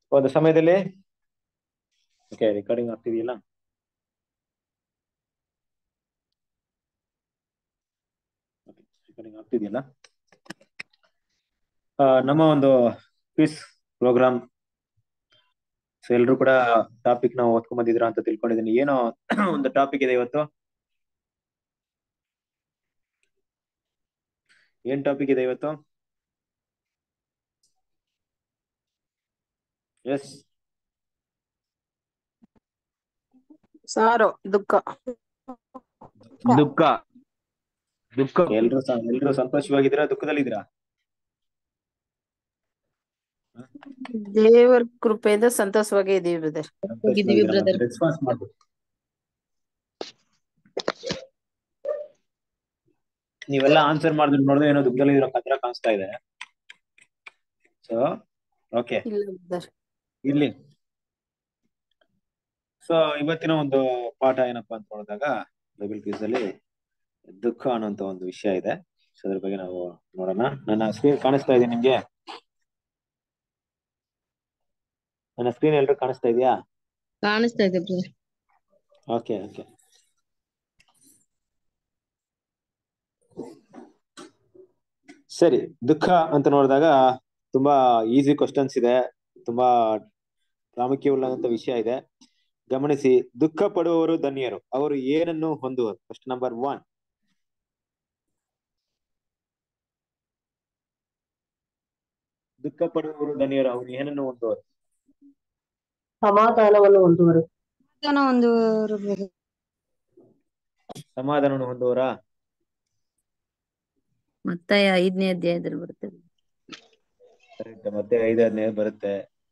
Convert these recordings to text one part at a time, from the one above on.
ಒಂದು ಸಮಯದಲ್ಲಿ okay recording ಆಗ್ತಿದೆಯಲ್ಲ ರೆಕಾರ್ಡಿಂಗ್ ಆಗ್ತಿದೆಯಲ್ಲ ಆ, ನಮ್ಮ ಒಂದು ಕ್ವಿಸ್ ಪ್ರೋಗ್ರಾಮ್ ಸೊ ಎಲ್ರು ಕೂಡ ಟಾಪಿಕ್ ನಾವು ಓದ್ಕೊಂಡ್ ಬಂದಿದ್ರ ಅಂತ ತಿಳ್ಕೊಂಡಿದ್ದೀನಿ ಏನೋ ಒಂದು ಟಾಪಿಕ್ ಇದೆ ಇವತ್ತು ಏನ್ ಟಾಪಿಕ್ ಇದೆ ಇವತ್ತು ಎಸ್ ಸಾರು ದುಃಖ ದುಃಖ ದುಃಖ ಎಲ್ರು ಸ- ಎಲ್ರು ಸಂತೋಷವಾಗಿದ್ದೀರಾ ದುಃಖದಲ್ಲಿದ್ದೀರಾ ದೇವರ ಕೃಪೆಯಿಂದ ಸಂತೋಷವಾಗಿ ಇದೀವಿ ಬ್ರದರ್ ಹೋಗಿದ್ದೀವಿ brother. ರೆಸ್ಪಾನ್ಸ್ ಮಾಡ್ಬೇಕು ನೀವೆಲ್ಲ ಆನ್ಸರ್ ಮಾಡಿದ್ರೆ ನೋಡಿದ್ರೆ ಏನೋ ದುಃಖದಲ್ಲಿ ಇರೋ ಪತ್ರ ಕಾಣಿಸ್ತಾ ಇದೆ ಸೊ ಓಕೆ ಇಲ್ಲ ಬ್ರದರ್ ಇರ್ಲಿ ಸೊ ಇವತ್ತಿನ ಒಂದು ಪಾಠ ಏನಪ್ಪಾ ಅಂತ ನೋಡಿದಾಗ ಬೈಬಲ್ ಕ್ವಿಸ್ ಅಲ್ಲಿ ದುಃಖ ಅನ್ನುವಂತ ಒಂದು ವಿಷಯ ಇದೆ ಸೊ ಅದ್ರ ಬಗ್ಗೆ ನಾವು ನೋಡೋಣ ನನ್ನ ಸ್ಕ್ರೀನ್ ಕಾಣಿಸ್ತಾ ಇದೆ ನಿಮ್ಗೆ ನನ್ನ ಸ್ಕ್ರೀನ್ ಎಲ್ರು ಕಾಣಿಸ್ತಾ ಇದೆಯಾ ಕಾಣಿಸ್ತಾ ಇದೆ ಬ್ರದರ್ ಓಕೆ ಓಕೆ ಸರಿ ದುಃಖ ಅಂತ ನೋಡಿದಾಗ ತುಂಬಾ ಈಸಿ ಕ್ವಶನ್ಸ್ ಇದೆ ತುಂಬಾ ಪ್ರಾಮುಖ್ಯವುಳ್ಳಂತ ವಿಷಯ ಇದೆ ಗಮನಿಸಿ ದುಃಖ ಪಡುವವರು ಧನ್ಯರು ಅವರು ಏನನ್ನು ಹೊಂದುವರು ಫಸ್ಟ್ ನಂಬರ್ ಒನ್ ದುಃಖ ಪಡುವವರು ಧನ್ಯರು ಅವರು ಏನನ್ನು ಹೊಂದುವರು ಸಮಾಧಾನವನ್ನು ಹೊಂದುವರು ಒಂದು ಸಮಾಧಾನವನ್ನು ಹೊಂದುವರಾ ಮತ್ತೆ ಐದನೇ ಅಧ್ಯಾಯದಲ್ಲಿ ಬರ್ತದೆ ಕರೆಕ್ಟ್ ಮತ್ತೆ ಐದನೇ ಬರುತ್ತೆ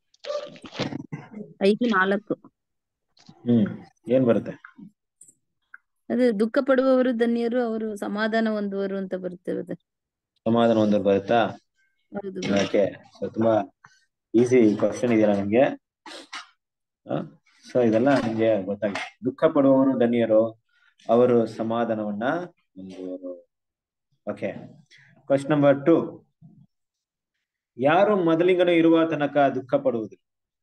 ಐದು ನಾಲ್ಕು ಹ್ಮ್ ಏನ್ ಬರುತ್ತೆ ಅದು ದುಃಖ ಪಡುವವರು ಧನ್ಯರು ಅವರು ಸಮಾಧಾನ ಹೊಂದುವರು ಅಂತ ಬರ್ತೇವೆ ಅದು. ಸಮಾಧಾನ ಹೊಂದೋರು ಬರುತ್ತಾ ಹೌದು ಓಕೆ ಸೊ ತುಂಬಾ ಈಸಿ ಕ್ವಶನ್ ಇದೆಯಲ್ಲ ನಿಮ್ಗೆ ಸೊ ಇದೆಲ್ಲ ನಿಮ್ಗೆ ಗೊತ್ತಾಗಿದೆ ದುಃಖ ಪಡುವವರು ಧನ್ಯರು ಅವರು ಸಮಾಧಾನವನ್ನ ಹೊಂದುವರು ಓಕೆ ಕ್ವಶನ್ ನಂಬರ್ ಟು ಯಾರು ಮೊದಲಿಂಗನು ಇರುವ ತನಕ ದುಃಖ ಪಡುವುದಿಲ್ಲ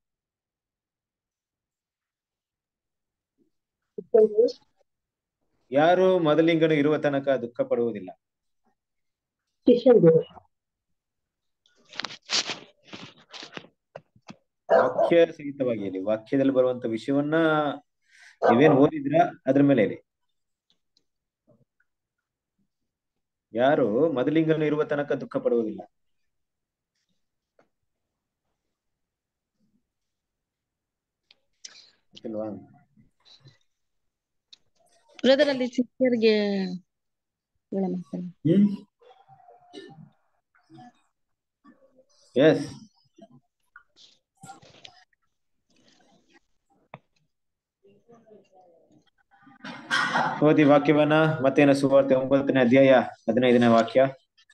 ಯಾರು ಮೊದಲಿಂಗನು ಇರುವ ತನಕ ದುಃಖ ಪಡುವುದಿಲ್ಲ ಶಿಷ್ಯಂದಿರು ವಾಕ್ಯ ಸಹಿತವಾಗಿ ಹೇಳಿ ವಾಕ್ಯದಲ್ಲಿ ಬರುವಂತ ವಿಷಯವನ್ನ ನೀವೇನ್ ಓದಿದ್ರಾ ಅದ್ರ ಮೇಲೆ ಹೇಳಿ ಯಾರು ಮೊದಲಿಂಗನು ಇರುವ ತನಕ ದುಃಖ ಪಡುವುದಿಲ್ಲ ಗೊತ್ತಿಲ್ವಾ ಬ್ರದರ್ ಅಲ್ಲಿ ಶಿಷ್ಯರಿಗೆ ಹೇಳೋಣ ಸರ್. ಹ್ಮ್ ಎಸ್ ಓದಿ ವಾಕ್ಯವನ್ನ ಮತ್ತೇನ ಸುವಾರ್ತೆ ಒಂಬತ್ತನೇ ಅಧ್ಯಾಯ ಹದಿನೈದನೇ ವಾಕ್ಯ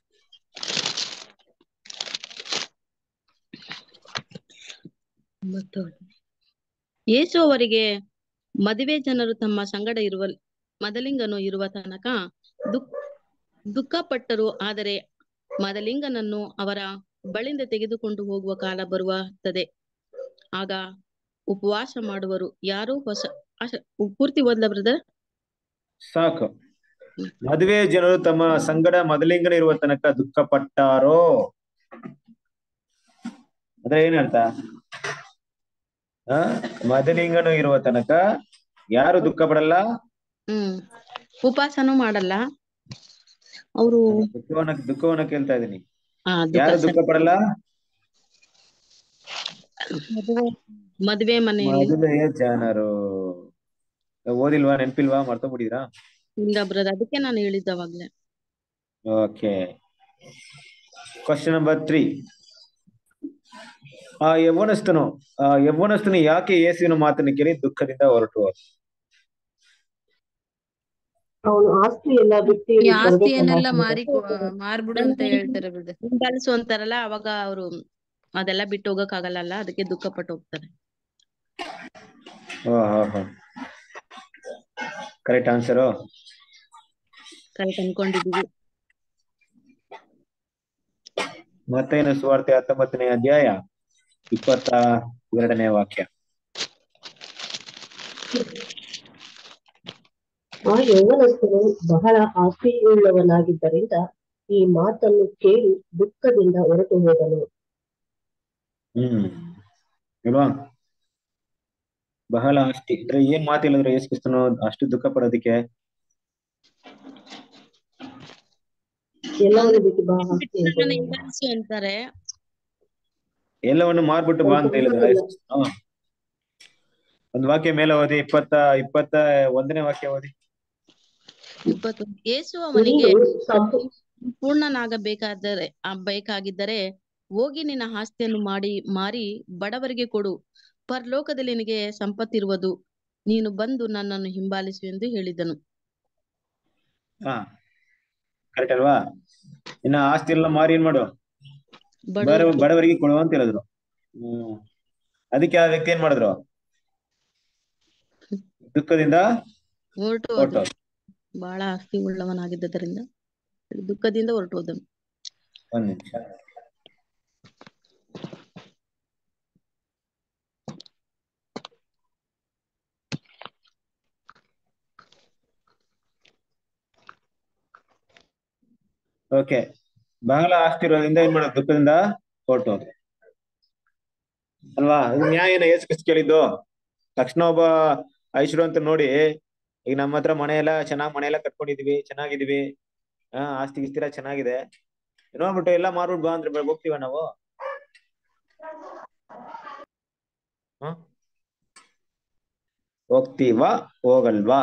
ಒಂಬತ್ತು. ಯೇಸು ಅವರಿಗೆ ಮದುವೆ ಜನರು ತಮ್ಮ ಸಂಗಡ ಇರುವ ಮದಲಿಂಗನು ಇರುವ ತನಕ ದುಃಖ ದುಃಖಪಟ್ಟರು ಆದರೆ ಮದಲಿಂಗನನ್ನು ಅವರ ಬಳಿಂದ ತೆಗೆದುಕೊಂಡು ಹೋಗುವ ಕಾಲ ಬರುತ್ತದೆ ಆಗ ಉಪವಾಸ ಮಾಡುವರು ಯಾರು ಹೊಸ ಅಶ- ಪೂರ್ತಿ ಓದ್ಲ ಬ್ರದರ್ ಸಾಕು ಮದುವೆ ಜನರು ತಮ್ಮ ಸಂಗಡ ಮೊದಲಿಂಗನ ಇರುವ ತನಕ ದುಃಖ ಪಟ್ಟಾರೋ ಅಂದ್ರೆ ಏನರ್ಥ ಆ ಮೊದಲಿಂಗನು ಇರುವ ತನಕ ಯಾರು ದುಃಖ ಪಡಲ್ಲ ಹ್ಮ್ ಉಪವಾಸನೂ ಮಾಡಲ್ಲ ಅವರು ದುಃಖವನ್ನ ದುಃಖವನ್ನ ಕೇಳ್ತಾ ಇದೀನಿ ಆ ಯಾರು ದುಃಖ ದುಃಖ ಪಡಲ್ಲ ಮದುವೆ ಮನೆಯಲ್ಲಿ ಮದುವೆಯ ಜನರು ಓದಿಲ್ವಾ ನೆನ್ಪಿಲ್ವಾ ಮರ್ತೋಗ್ಬಿಟ್ಟಿದ್ರಾ ಇಲ್ಲ ಬ್ರದರ್ ಅದಕ್ಕೆ ನಾನು ಹೇಳಿದ್ದು ಅವಾಗ್ಲೇ ಓಕೆ ಕ್ವಶನ್ ನಂಬರ್ ತ್ರೀ ಆ ಯೌವನಸ್ಥನು ಆ ಯೌವನಸ್ಥನು ಯಾಕೆ ಯೇಸುವಿನ ಮಾತನ್ನು ಕೇಳಿ ದುಃಖದಿಂದ ಹೊರಟು ಹೋದ? ಅವನು ಆಸ್ತಿ ಎಲ್ಲ ಬಿಟ್ಟು ಈ ಇಲ್ಲಿ ಆಸ್ತಿಯನ್ನೆಲ್ಲ ಬರ್ಬೇಕನ್ನೋ ಮಾರಿ ಮಾರ್ಬಿಡು ಅಂತ ಹೇಳ್ತಾರೆ ಬ್ರದರ್ ಹಿಂಬಾಲಿಸು ಅಂತಾರಲ್ಲ ಅವಾಗ ಅವರು ಅದೆಲ್ಲ ಬಿಟ್ಟು ಹೋಗಕ್ ಆಗಲ್ಲ ಅದಕ್ಕೆ ದುಃಖ ಪಟ್ಟು ಹೋಗ್ತಾರೆ ಓ ಹೋ ಹೋ ಕರೆಕ್ಟ್ ಆನ್ಸರು ಕರೆಕ್ಟ್ ಅನ್ಕೊಂಡಿದೀವಿ ಮತ್ತೇನು ಸುವಾರ್ತೆ ಹತ್ತೊಂಬತ್ತನೇ ಅಧ್ಯಾಯ ಇಪ್ಪತ್ತ ಎರಡನೇ ವಾಕ್ಯ ಆ ಯೌವನಸ್ಥನು ಬಹಳ ಆಸ್ತಿಯುಳ್ಳವನಾಗಿದ್ದರಿಂದ ಈ ಮಾತನ್ನು ಕೇಳಿ ದುಃಖದಿಂದ ಹೊರಟು ಹೋದನು ಹ್ಮ್ ಅಲ್ವಾ ಬಹಳ ಆಸ್ತಿ ಅಂದ್ರೆ ಏನ್ ಮಾತು ಹೇಳಿದ್ರು ಯೇಸು ಕ್ರಿಸ್ತನು ಅಷ್ಟು ದುಃಖ ಪಡೋದಕ್ಕೆ ಎಲ್ಲವನ್ನು ಬಿಟ್ಟು ಬಹಳ ಆಸ್ತಿ ನನ್ನನ್ನು ಉಳ್ಳವನು. ಹಿಂಬಾಲಿಸು ಅಂತಾರೆ ಎಲ್ಲವನ್ನು ಮಾರ್ಬಿಟ್ಟು ಬಾ ಅಂತ ಹೇಳಿದ್ರು ಯೇಸು ಕ್ರಿಸ್ತನು. ಒಂದ್ ವಾಕ್ಯ ಮೇಲೆ ಓದಿ ಇಪ್ಪತ್ತ ಇಪ್ಪತ್ತ ಒಂದನೇ ವಾಕ್ಯ ಓದಿ ಇಪ್ಪತ್ತೊಂದು ಯೇಸು ಅವನಿಗೆ ನೀನು ಸಂಪು ಪೂರ್ಣನಾಗಬೇಕಾದರೆ ಆ ಬೇಕಾಗಿದ್ದರೆ ಹೋಗಿ ನಿನ್ನ ಆಸ್ತಿಯನ್ನು ಮಾಡಿ ಮಾರಿ ಬಡವರಿಗೆ ಕೊಡು ಪರಲೋಕದಲ್ಲಿ ನಿನಗೆ ಸಂಪತ್ತಿರುವುದು ನೀನು ಬಂದು ನನ್ನನ್ನು ಹಿಂಬಾಲಿಸು ಎಂದು ಹೇಳಿದನು ಹಾ ಕರೆಕ್ಟ್ ಅಲ್ವಾ ಇನ್ನ ಆಸ್ತಿ ಎಲ್ಲ ಮಾರಿ ಏನ್ ಮಾಡು ಬಡ ಬಡವರಿಗೆ ಬಡವರಿಗೆ ಕೊಡು ಅಂತ ಹೇಳಿದ್ರು ಹ್ಮ್ ಅದಕ್ಕೆ ಆ ವ್ಯಕ್ತಿ ಏನ್ ಮಾಡಿದ್ರು ದುಃಖದಿಂದ ಹೊರಟು ಹೊರಟು ಹೋದನು ಬಹಳ ಆಸ್ತಿ ಉಳ್ಳವನಾಗಿದ್ದರಿಂದ ದುಃಖದಿಂದ ಹೊರಟು ಹೋದನು ಒಂದ್ ನಿಮಿಷ ಓಕೆ ಬಹಳ ಆಸ್ತಿ ಇರೋದ್ರಿಂದ ಏನ್ ಮಾಡೋದು ದುಃಖದಿಂದ ಹೊರಟು ಹೋದ್ರು ಅಲ್ವಾ ಇದು ನ್ಯಾಯನ ಏಸು ಕ್ರಿಸ್ತ ಕೇಳಿದ್ದು ತಕ್ಷಣ ಒಬ್ಬ ಐಶ್ವರ್ಯ ನೋಡಿ ಈಗ ನಮ್ಮ ಹತ್ರ ಮನೆ ಎಲ್ಲ ಚೆನ್ನಾಗ್ ಮನೆ ಎಲ್ಲ ಕಟ್ಕೊಂಡಿದೀವಿ ಚೆನ್ನಾಗಿದೀವಿ ಹಾ ಆಸ್ತಿ ಗಿಸ್ತಿ ಎಲ್ಲ ಚೆನ್ನಾಗಿದೆ ನೋಡ್ಬಿಟ್ಟು ಎಲ್ಲ ಮಾರ್ಬಿಟ್ಟು ಬಾ ಅಂದ್ರೆ ಬ- ಹೋಗ್ತೀವ ನಾವು ಹ? ಹೋಗ್ತೀವಾ ಹೋಗಲ್ವಾ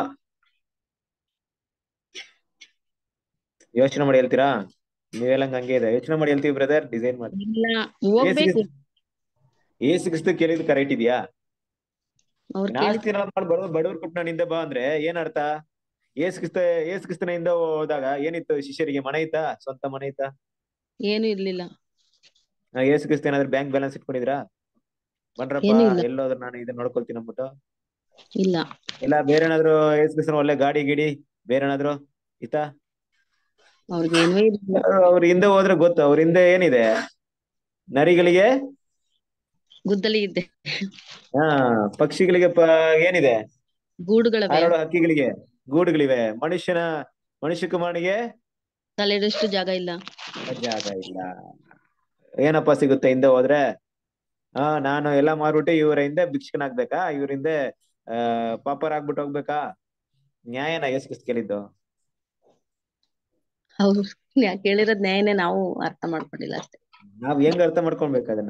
ಯೋಚನೆ ಮಾಡಿ ಹೇಳ್ತೀರಾ ನೀವೆಲ್ಲಂಗ್ ಹಂಗೆ ಇದೆ ಯೋಚನೆ ಮಾಡಿ ಹೇಳ್ತೀವಿ ಬ್ರದರ್ ಡಿಸೈನ್ ಮಾಡಿ ಇಲ್ಲ ಏಸು ಹೋಗ್ಬೇಕು ಕ್ರಿಸ್ತ ಏಸು ಕ್ರಿಸ್ತ ಕೇಳಿದ್ ಕರೆಕ್ಟ್ ಇದೆಯಾ ಅವ್ರು ಇನ್ನ ಕೇಳಿದ ಆಸ್ತಿ ಎಲ್ಲ ಮಾಡಿ ಬಡವ್ರು ಬಡವ್ರ ಕೊಟ್ಟು ನಾನು ಹಿಂದೆ ಬಾ ಅಂದ್ರೆ ಏನ್ ಅರ್ಥ ಏಸು ಕ್ರಿಸ್ತ ಏಸು ಕ್ರಿಸ್ತನ ಹಿಂದೆ ಹೋದಾಗ ಏನಿತ್ತು ಶಿಷ್ಯರಿಗೆ ಮನೆ ಇತ್ತಾ ಸ್ವಂತ ಮನೆ ಇತ್ತಾ ಏನು ಇರ್ಲಿಲ್ಲ ಆ, ಏಸು ಕ್ರಿಸ್ತ ಏನಾದ್ರು ಬ್ಯಾಂಕ್ ಬ್ಯಾಲೆನ್ಸ್ ಇಟ್ಕೊಂಡಿದ್ರಾ ಬನ್ರಪ್ಪ ಏನೂ ಇಲ್ಲ. ಎಲ್ಲೋದ್ರು ನಾನು ಇದನ್ನ ನೋಡ್ಕೊಳ್ತೀನಿ ಅಂದ್ಬಿಟ್ಟು ಇಲ್ಲ ಇಲ್ಲ ಬೇರೆ ಏನಾದ್ರು ಏಸು ಕ್ರಿಸ್ತನ ಒಳ್ಳೆ ಗಾಡಿ ಗಿಡಿ ಬೇರೆ ಏನಾದ್ರು ಇತ್ತಾ ಅವ್ರಿಗೆ ಏನೂ ಇರ್ಲಿಲ್ಲ ಅವ್ರ ಹಿಂದೆ ಹೋದ್ರೆ ಗೊತ್ತು ಅವ್ರ ಹಿಂದೆ ಏನಿದೆ ನರಿಗಳಿಗೆ ಗುದ್ದಲಿ ಇದ್ದೆ ಹಾ ಪಕ್ಷಿಗಳಿಗೆ ಪ ಏನಿದೆ ಗೂಡುಗಳವೆ ಹಾರಾಡೋ ಹಕ್ಕಿಗಳಿಗೆ ಗೂಡುಗಳಿವೆ ಮನುಷ್ಯನ ಮನುಷ್ಯ ಕುಮಾರನಿಗೆ ತಲೆಡಷ್ಟು ಜಾಗ ಇಲ್ಲ ಜಾಗ ಇಲ್ಲ ಏನಪ್ಪ ಸಿಗುತ್ತೆ ಹಿಂದೆ ಹೋದ್ರೆ ಹಾ ನಾನು ಎಲ್ಲಾ ಮಾರ್ಬಿಟ್ಟು ಇವ್ರ ಹಿಂದೆ ಭಿಕ್ಷಕನಾಗ್ಬೇಕಾ ಇವ್ರ ಹಿಂದೆ ಆ ಪಾಪರ್ ಆಗ್ಬಿಟ್ಟು ಹೋಗ್ಬೇಕಾ ನ್ಯಾಯನ ಎಸ್ ಕೇಳಿದ್ದು ಅವ್ರು ಯಾ- ಕೇಳಿರೋದ್ ನ್ಯಾಯನೇ ನಾವು ಅರ್ಥ ಮಾಡ್ಕೊಂಡಿಲ್ಲ ಅಷ್ಟೇ ನಾವ್ ಹೆಂಗ್ ಅರ್ಥ ಮಾಡ್ಕೊಳ್ಬೇಕು ಅದನ್ನ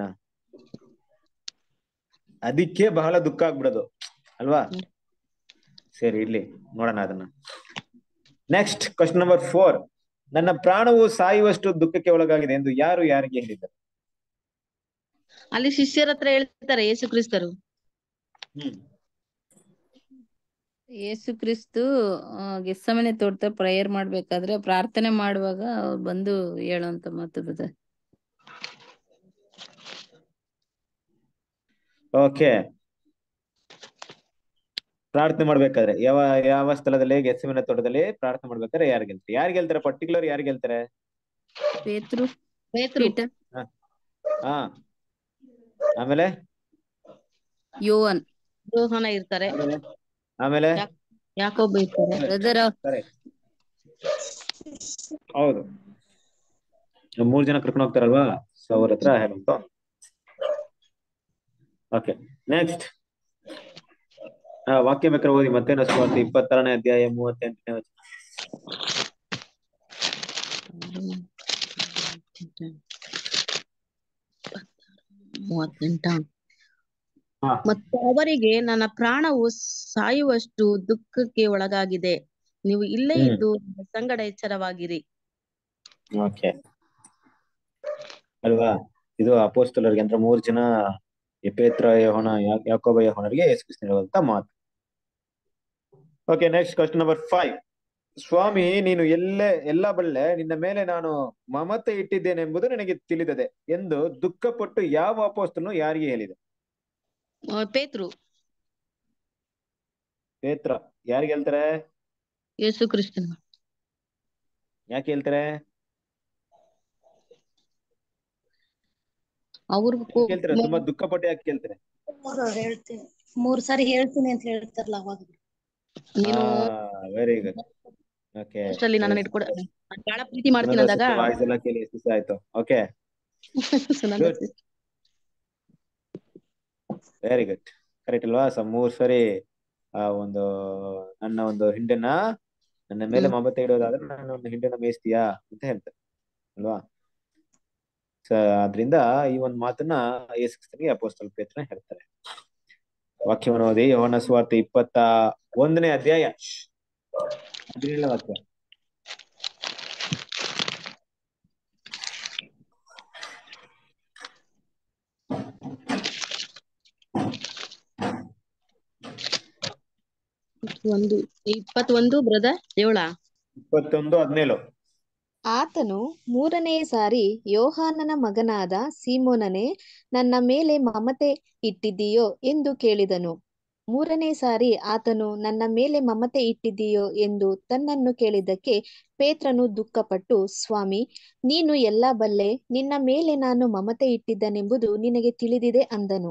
ಅದಕ್ಕೆ ಬಹಳ ದುಃಖ ಆಗ್ಬಿಡೋದು ಅಲ್ವಾ ಹ್ಮ್. ಸರಿ ಇರ್ಲಿ ನೋಡೋಣ ಅದನ್ನ ನೆಕ್ಸ್ಟ್ ಕ್ವಶನ್ ನಂಬರ್ ಫೋರ್ ನನ್ನ ಪ್ರಾಣವು ಸಾಯುವಷ್ಟು ದುಃಖಕ್ಕೆ ಒಳಗಾಗಿದೆ ಎಂದು ಯಾರು ಯಾರಿಗೆ ಹೇಳಿದ್ದಾರೆ ಅಲ್ಲಿ ಶಿಷ್ಯರ ಹತ್ರ ಹೇಳ್ತಾರೆ ಯೇಸು ಕ್ರಿಸ್ತರು ಹ್ಮ್ ಯೇಸು ಕ್ರಿಸ್ತು ಆ, ಗೆತ್ಸಮನೆ ತೋಟದ ಪ್ರೇಯರ್ ಮಾಡ್ಬೇಕಾದ್ರೆ ಪ್ರಾರ್ಥನೆ ಮಾಡುವಾಗ ಅವ್ರು ಬಂದು ಹೇಳುವಂತ ಮಾತು brother. ಓಕೆ ಪ್ರಾರ್ಥನೆ ಮಾಡ್ಬೇಕಾದ್ರೆ ಯಾವ ಯಾವ ಸ್ಥಳದಲ್ಲಿ ಗೆಸ್ಸಿಮನೆ ತೋಟದಲ್ಲಿ ಪ್ರಾರ್ಥನೆ ಮಾಡ್ಬೇಕಾದ್ರೆ ಯಾರು ಗೆಲ್ತಾರೆ ಯಾರು ಗೆಲ್ತಾರೆ ಪರ್ಟಿಕ್ಯುಲರ್ ಯಾರು ಗೆಲ್ತಾರೆ ಪೇತ್ರು ಪೇತ್ರು ಪೀಟರ್ ಹಾ ಆಮೇಲೆ ಯೋವನ್ ಯೋಹಾನ ಇರ್ತಾರೆ ಆಮೇಲೆ ಆಮೇಲೆ ಯಾಕೊಬ್ಬ ಇರ್ತಾರೆ ಬ್ರದರ್ ಕರೆಕ್ಟ್ ಹೌದು ಮೂರ್ ಜನ ಕರ್ಕೊಂಡು ಹೋಗ್ತಾರಲ್ವಾ ಸೊ ಅವ್ರ ಹತ್ರ ಹೇಳುವಂತ ಓಕೆ ನೆಕ್ಸ್ಟ್ ವಾಕ್ಯ ಬೇಕಾದ್ರೆ ಓದಿ ಮತ್ತೆ ಸುಮಾರು ಇಪ್ಪತ್ತಾರನೇ ಅಧ್ಯಾಯ ಮೂವತ್ತೆಂಟನೇ ವಚನ ಮೂವತ್ತೆಂಟ ಹಾ. ಮತ್ತು ಅವರಿಗೆ ನನ್ನ ಪ್ರಾಣವು ಸಾಯುವಷ್ಟು ದುಃಖಕ್ಕೆ ಒಳಗಾಗಿದೆ ನೀವು ಇಲ್ಲೇ ಹ್ಮ್. ಇದ್ದು ನನ್ನ ಸಂಗಡ ಎಚ್ಚರವಾಗಿರಿ ಓಕೆ ಅಲ್ವಾ ಇದು ಅಪೋಸ್ತಲರಿಗೆ ಅಂದ್ರೆ ಮೂರ್ ಜನ ಎಪೇತ್ರ ಯೋಹನ ಯಾ- ಯಾಕೋಬ ಯೋಹನರಿಗೆ ಯೇಸುಕ್ರಿಸ್ತನಿರುವಂತ ಮಾತು okay next question number five ಸ್ವಾಮಿ ನೀನು ಎಲ್ಲೇ ಎಲ್ಲ ಬಳ್ಳೆ ನಿನ್ನ ಮೇಲೆ ನಾನು ಮಮತೆ ಇಟ್ಟಿದ್ದೇನೆಂಬುದು ನನಗೆ ತಿಳಿದದೆ ಎಂದು ದುಃಖಪಟ್ಟು ಯಾವ ಅಪೋಸ್ತನು ಯಾರಿಗೆ ಹೇಳಿದೆ ಆ, ಪೇತ್ರು ಪೇತ್ರ ಯಾರಿಗೆ ಹೇಳ್ತಾರೆ ಯೇಸು ಕ್ರಿಸ್ತನ್ ಯಾಕೆ ಹೇಳ್ತಾರೆ ಅವ್ರಿಗೂ ಕೇಳ್ತಾರೆ ತುಂಬಾ ದುಃಖ ಪಟ್ಟು ಯಾಕೆ ಕೇಳ್ತಾರೆ ಮೂರು ಹೇಳ್ತೀನಿ ಮೂರ್ ಸಾರಿ ಹೇಳ್ತೀನಿ ಅಂತ ಹೇಳ್ತಾರಲ್ಲ ಅವಾಗ ನೀನು ವೆರಿ ಗುಡ್ ಓಕೆ ಅಷ್ಟರಲ್ಲಿ ನನ್ನನ್ನು ಇಟ್ಕೊಡ ನಾನ್ ಬಹಳ ಪ್ರೀತಿ ಮಾಡ್ತೀನಿ ಅಂದಾಗ ವಾಯ್ಸ್ ಎಲ್ಲ ಕೇಳಿ ಎಷ್ಟು ದಿವಸ ಆಯ್ತು okay Sunanda Good. Very good correct ಅಲ್ವಾ ಸೊ ಮೂರ್ ಸರಿ ಆ ಒಂದು ನನ್ನ ಒಂದು ಹಿಂಡನ್ನ ನನ್ನ ಮೇಲೆ ಹ್ಮ್. ಮಮತೆ ಇಡೋದಾದ್ರೆ ನನ್ನ ಒಂದು ಹಿಂಡನ್ನ ಮೇಯಿಸ್ತೀಯಾ ಅಂತ ಹೇಳ್ತಾರೆ ಅಲ್ವಾ ಸೊ ಆದ್ರಿಂದ ಈ ಒಂದು ಮಾತನ್ನ ಯೇಸುಕ್ರಿಸ್ತನಿಗೆ ಅಪೋಸ್ತಲ ಪೇತ್ರನ ಹೇಳ್ತಾರೆ ವಾಕ್ಯವನ್ನು ಓದಿ ಯೋಹನ ಸುವಾರ್ತೆ ಇಪ್ಪತ್ತ ಒಂದನೇ ಅಧ್ಯಾಯ ಹದಿನೇಳನೇ ವಾಕ್ಯ ಒಂದು ಇಪ್ಪತ್ತೊಂದು ಬ್ರದರ್ ಏಳ ಇಪ್ಪತ್ತೊಂದು ಹದಿನೇಳು ಆತನು ಮೂರನೆಯ ಸಾರಿ ಯೋಹಾನನ ಮಗನಾದ ಸೀಮೋನನೇ ನನ್ನ ಮೇಲೆ ಮಮತೆ ಇಟ್ಟಿದ್ದೀಯೋ ಎಂದು ಕೇಳಿದನು ಮೂರನೇ ಸಾರಿ ಆತನು ನನ್ನ ಮೇಲೆ ಮಮತೆ ಇಟ್ಟಿದ್ದೀಯೋ ಎಂದು ತನ್ನನ್ನು ಕೇಳಿದ್ದಕ್ಕೆ ಪೇತ್ರನು ದುಃಖಪಟ್ಟು ಸ್ವಾಮಿ ನೀನು ಎಲ್ಲ ಬಲ್ಲೆ ನಿನ್ನ ಮೇಲೆ ನಾನು ಮಮತೆ ಇಟ್ಟಿದ್ದನೆಂಬುದು ನಿನಗೆ ತಿಳಿದಿದೆ ಅಂದನು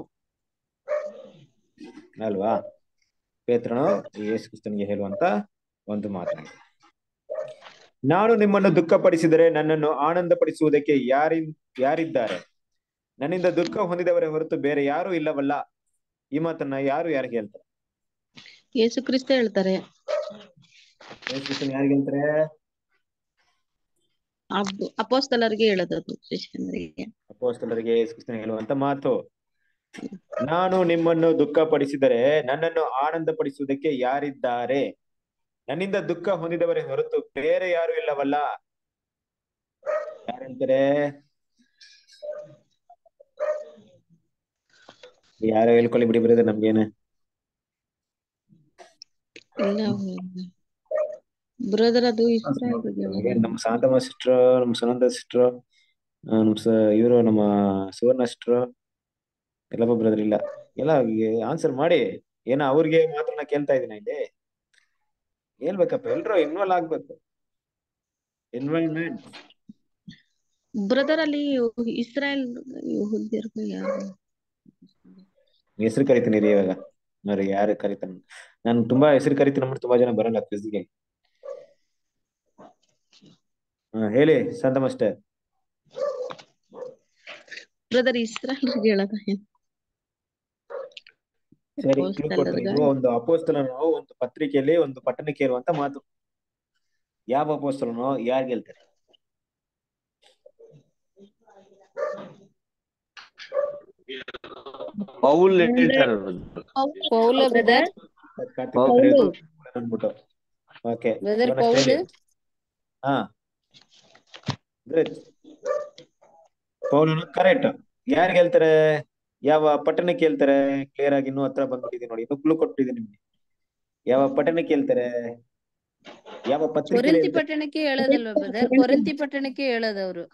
ಅಲ್ವಾ ಪೇತ್ರನು ಯೇಸು ಕ್ರಿಸ್ತನಿಗೆ ಹೇಳುವಂತ ಒಂದು ಮಾತಾಗಿದೆ ನಾನು ನಿಮ್ಮನ್ನು ದುಃಖಪಡಿಸಿದರೆ ನನ್ನನ್ನು ಆನಂದಪಡಿಸುವುದಕ್ಕೆ ಯಾರಿ ಯಾರಿದ್ದಾರೆ ನನ್ನಿಂದ ದುಃಖ ಹೊಂದಿದವರೇ ಹೊರತು ಬೇರೆ ಯಾರು ಇಲ್ಲವಲ್ಲ ಈ ಮಾತನ್ನ ಯಾರು ಯಾರಿಗೆ ಹೇಳ್ತಾರೆ ಯೇಸು ಕ್ರಿಸ್ತ ಹೇಳ್ತಾರೆ ಯೇಸು ಕ್ರಿಸ್ತನ್ ಯಾರಿಗೆ ಹೇಳ್ತಾರೆ ಅಪ್- ಅಪೋಸ್ತಲರಿಗೆ ಹೇಳೋದದು ಶಿಷ್ಯಂದ್ರಿಗೆ ಅಪೋಸ್ತಲರಿಗೆ ಯೇಸು ಕ್ರಿಸ್ತನ್ ಹೇಳುವಂತ ಮಾತು ನಾನು ನಿಮ್ಮನ್ನು ದುಃಖಪಡಿಸಿದರೆ ನನ್ನನ್ನು ಆನಂದಪಡಿಸುವುದಕ್ಕೆ ಯಾರಿದ್ದಾರೆ ನನ್ನಿಂದ ದುಃಖ ಹೊಂದಿದವರೇ ಹೊರತು ಬೇರೆ ಯಾರು ಇಲ್ಲವಲ್ಲ ಯಾರು ಹೇಳ್ತಾರೆ ಯಾರೋ ಹೇಳ್ಕೊಳ್ಳಿ ಬಿಡಿ ಬರೀದ್ರೆ ನಮ್ಗೇನೆ ಇಲ್ಲ ಬ್ರದರ್ ಅದು ಇಸ್ರಾಯೇಲ್ ಬಗ್ಗೆ ನಮ್ಗೆ ಹೇಳೋದು. ನಮ್ಮ ಶಾಂತಮ್ಮ ಸಿಸ್ಟರ್ ನಮ್ಮ ಸುನಂದ ಸಿಸ್ಟರ್ ನಮ್ಮ ಸ ಇವರು ನಮ್ಮ ಸುವರ್ಣ ಸಿಸ್ಟರ್ ಎಲ್ಲಪ್ಪ ಬ್ರದರ್ ಇಲ್ಲ ಎಲ್ಲ ಆನ್ಸರ್ ಮಾಡಿ ಏನೋ ಅವ್ರಿಗೆ ಮಾತ್ರ ನಾ ಕೇಳ್ತಾ ಇದೀನಿ ಇಲ್ಲಿ ಹೇಳ್ಬೇಕಪ್ಪ ಎಲ್ರು ಇನ್ವಾಲ್ವ್ ಆಗ್ಬೇಕು ಇನ್ವಾಲ್ವ್ಮೆಂಟ್ ಬ್ರದರ್ ಅಲ್ಲಿ ಇಸ್ರಾಯೇಲ್ ಯಹೂದ್ಯರು ಯಾರು ಹೆಸರು ಕರಿತೀನಿ ರೀ ಇವಾಗ ನೋಡಿ ಯಾರು ಕರಿತಾನೆ ನಾನು ತುಂಬಾ ಹೆಸರು ಕರಿತೀನಿ ಅಂದ್ರೆ ತುಂಬಾ ಜನ ಬರಲ್ಲ ಕ್ವಿಜ್ಗೆ ಹಾ ಹೇಳಿ ಸಂತ ಮಾಸ್ಟರ್ ಬ್ರದರ್ ಇಸ್ರಾಯೇಲ್ ಹೇಳೋದ ಸರಿ ಕ್ಲೂ ಕೊಟ್ರಿ ಇದು ಒಂದು ಅಪೋಸ್ತಲನು ಒಂದು ಪತ್ರಿಕೆಯಲ್ಲಿ ಒಂದು ಪಟ್ಟಣಕ್ಕೆ ಇರುವಂತ ಮಾತು ಯಾವ ಅಪೋಸ್ತಲನೋ ಯಾರು ಗೆಲ್ತಾರೆ ಪೌಲ್ ಹೇಳ್ತಾರೆ ಪೌಲ ಬ್ರದರ್ ಕಾರ್ತಿಕ್ ಪೌಲು. ಕರೆಯೋದು ಅಂದ್ಬಿಟ್ಟು ಓಕೆ ಬ್ರದರ್ ಪೌಲ್ ಹಾ ಗ್ರೇಟ್ ಪೌಲನು ಕರೆಕ್ಟ್ ಯಾರು ಗೆಲ್ತಾರೆ ಯಾವ ಪಟ್ಟಣಕ್ಕೆ ಹೇಳ್ತಾರೆ ಕ್ಲಿಯರ್ ಆಗಿ ಇನ್ನೂ ಹತ್ರ ಬಂದ್ಬಿಟ್ಟಿದೆ ನೋಡಿ ಇನ್ನು ಕ್ಲೂ ಕೊಟ್ಟಿದ್ದೀನಿ ನಿಮ್ಗೆ ಯಾವ ಪಟ್ಟಣಕ್ಕೆ ಹೇಳ್ತಾರೆ ಯಾವ ಪತ್ರಿಕೆ ಕೊರಂತಿ ಪಟ್ಟಣಕ್ಕೆ ಹೇಳೋದಲ್ವಾ ಬ್ರದರ್ ಕೊರಂತಿ ಪಟ್ಟಣಕ್ಕೆ ಹೇಳೋದವ್ರು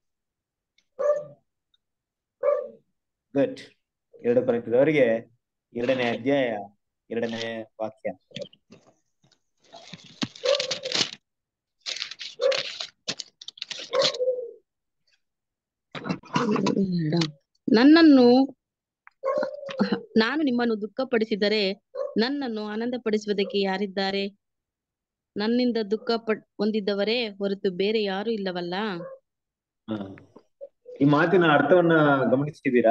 ಗುಡ್ ಎರಡು ಕೊರಿಂಥದವರಿಗೆ ಎರಡನೇ ಅಧ್ಯಾಯ ಎರಡನೇ ವಾಕ್ಯ ನನ್ನನ್ನು ನಾನು ನಿಮ್ಮನ್ನು ದುಃಖಪಡಿಸಿದರೆ ನನ್ನನ್ನು ಆನಂದಪಡಿಸುವುದಕ್ಕೆ ಯಾರಿದ್ದಾರೆ ನನ್ನಿಂದ ದುಃಖ ಪಡ್ ಹೊಂದಿದ್ದವರೇ ಹೊರತು ಬೇರೆ ಯಾರು ಇಲ್ಲವಲ್ಲ ಹ. ಈ ಮಾತಿನ ಅರ್ಥವನ್ನ ಗಮನಿಸ್ತಿದ್ದೀರಾ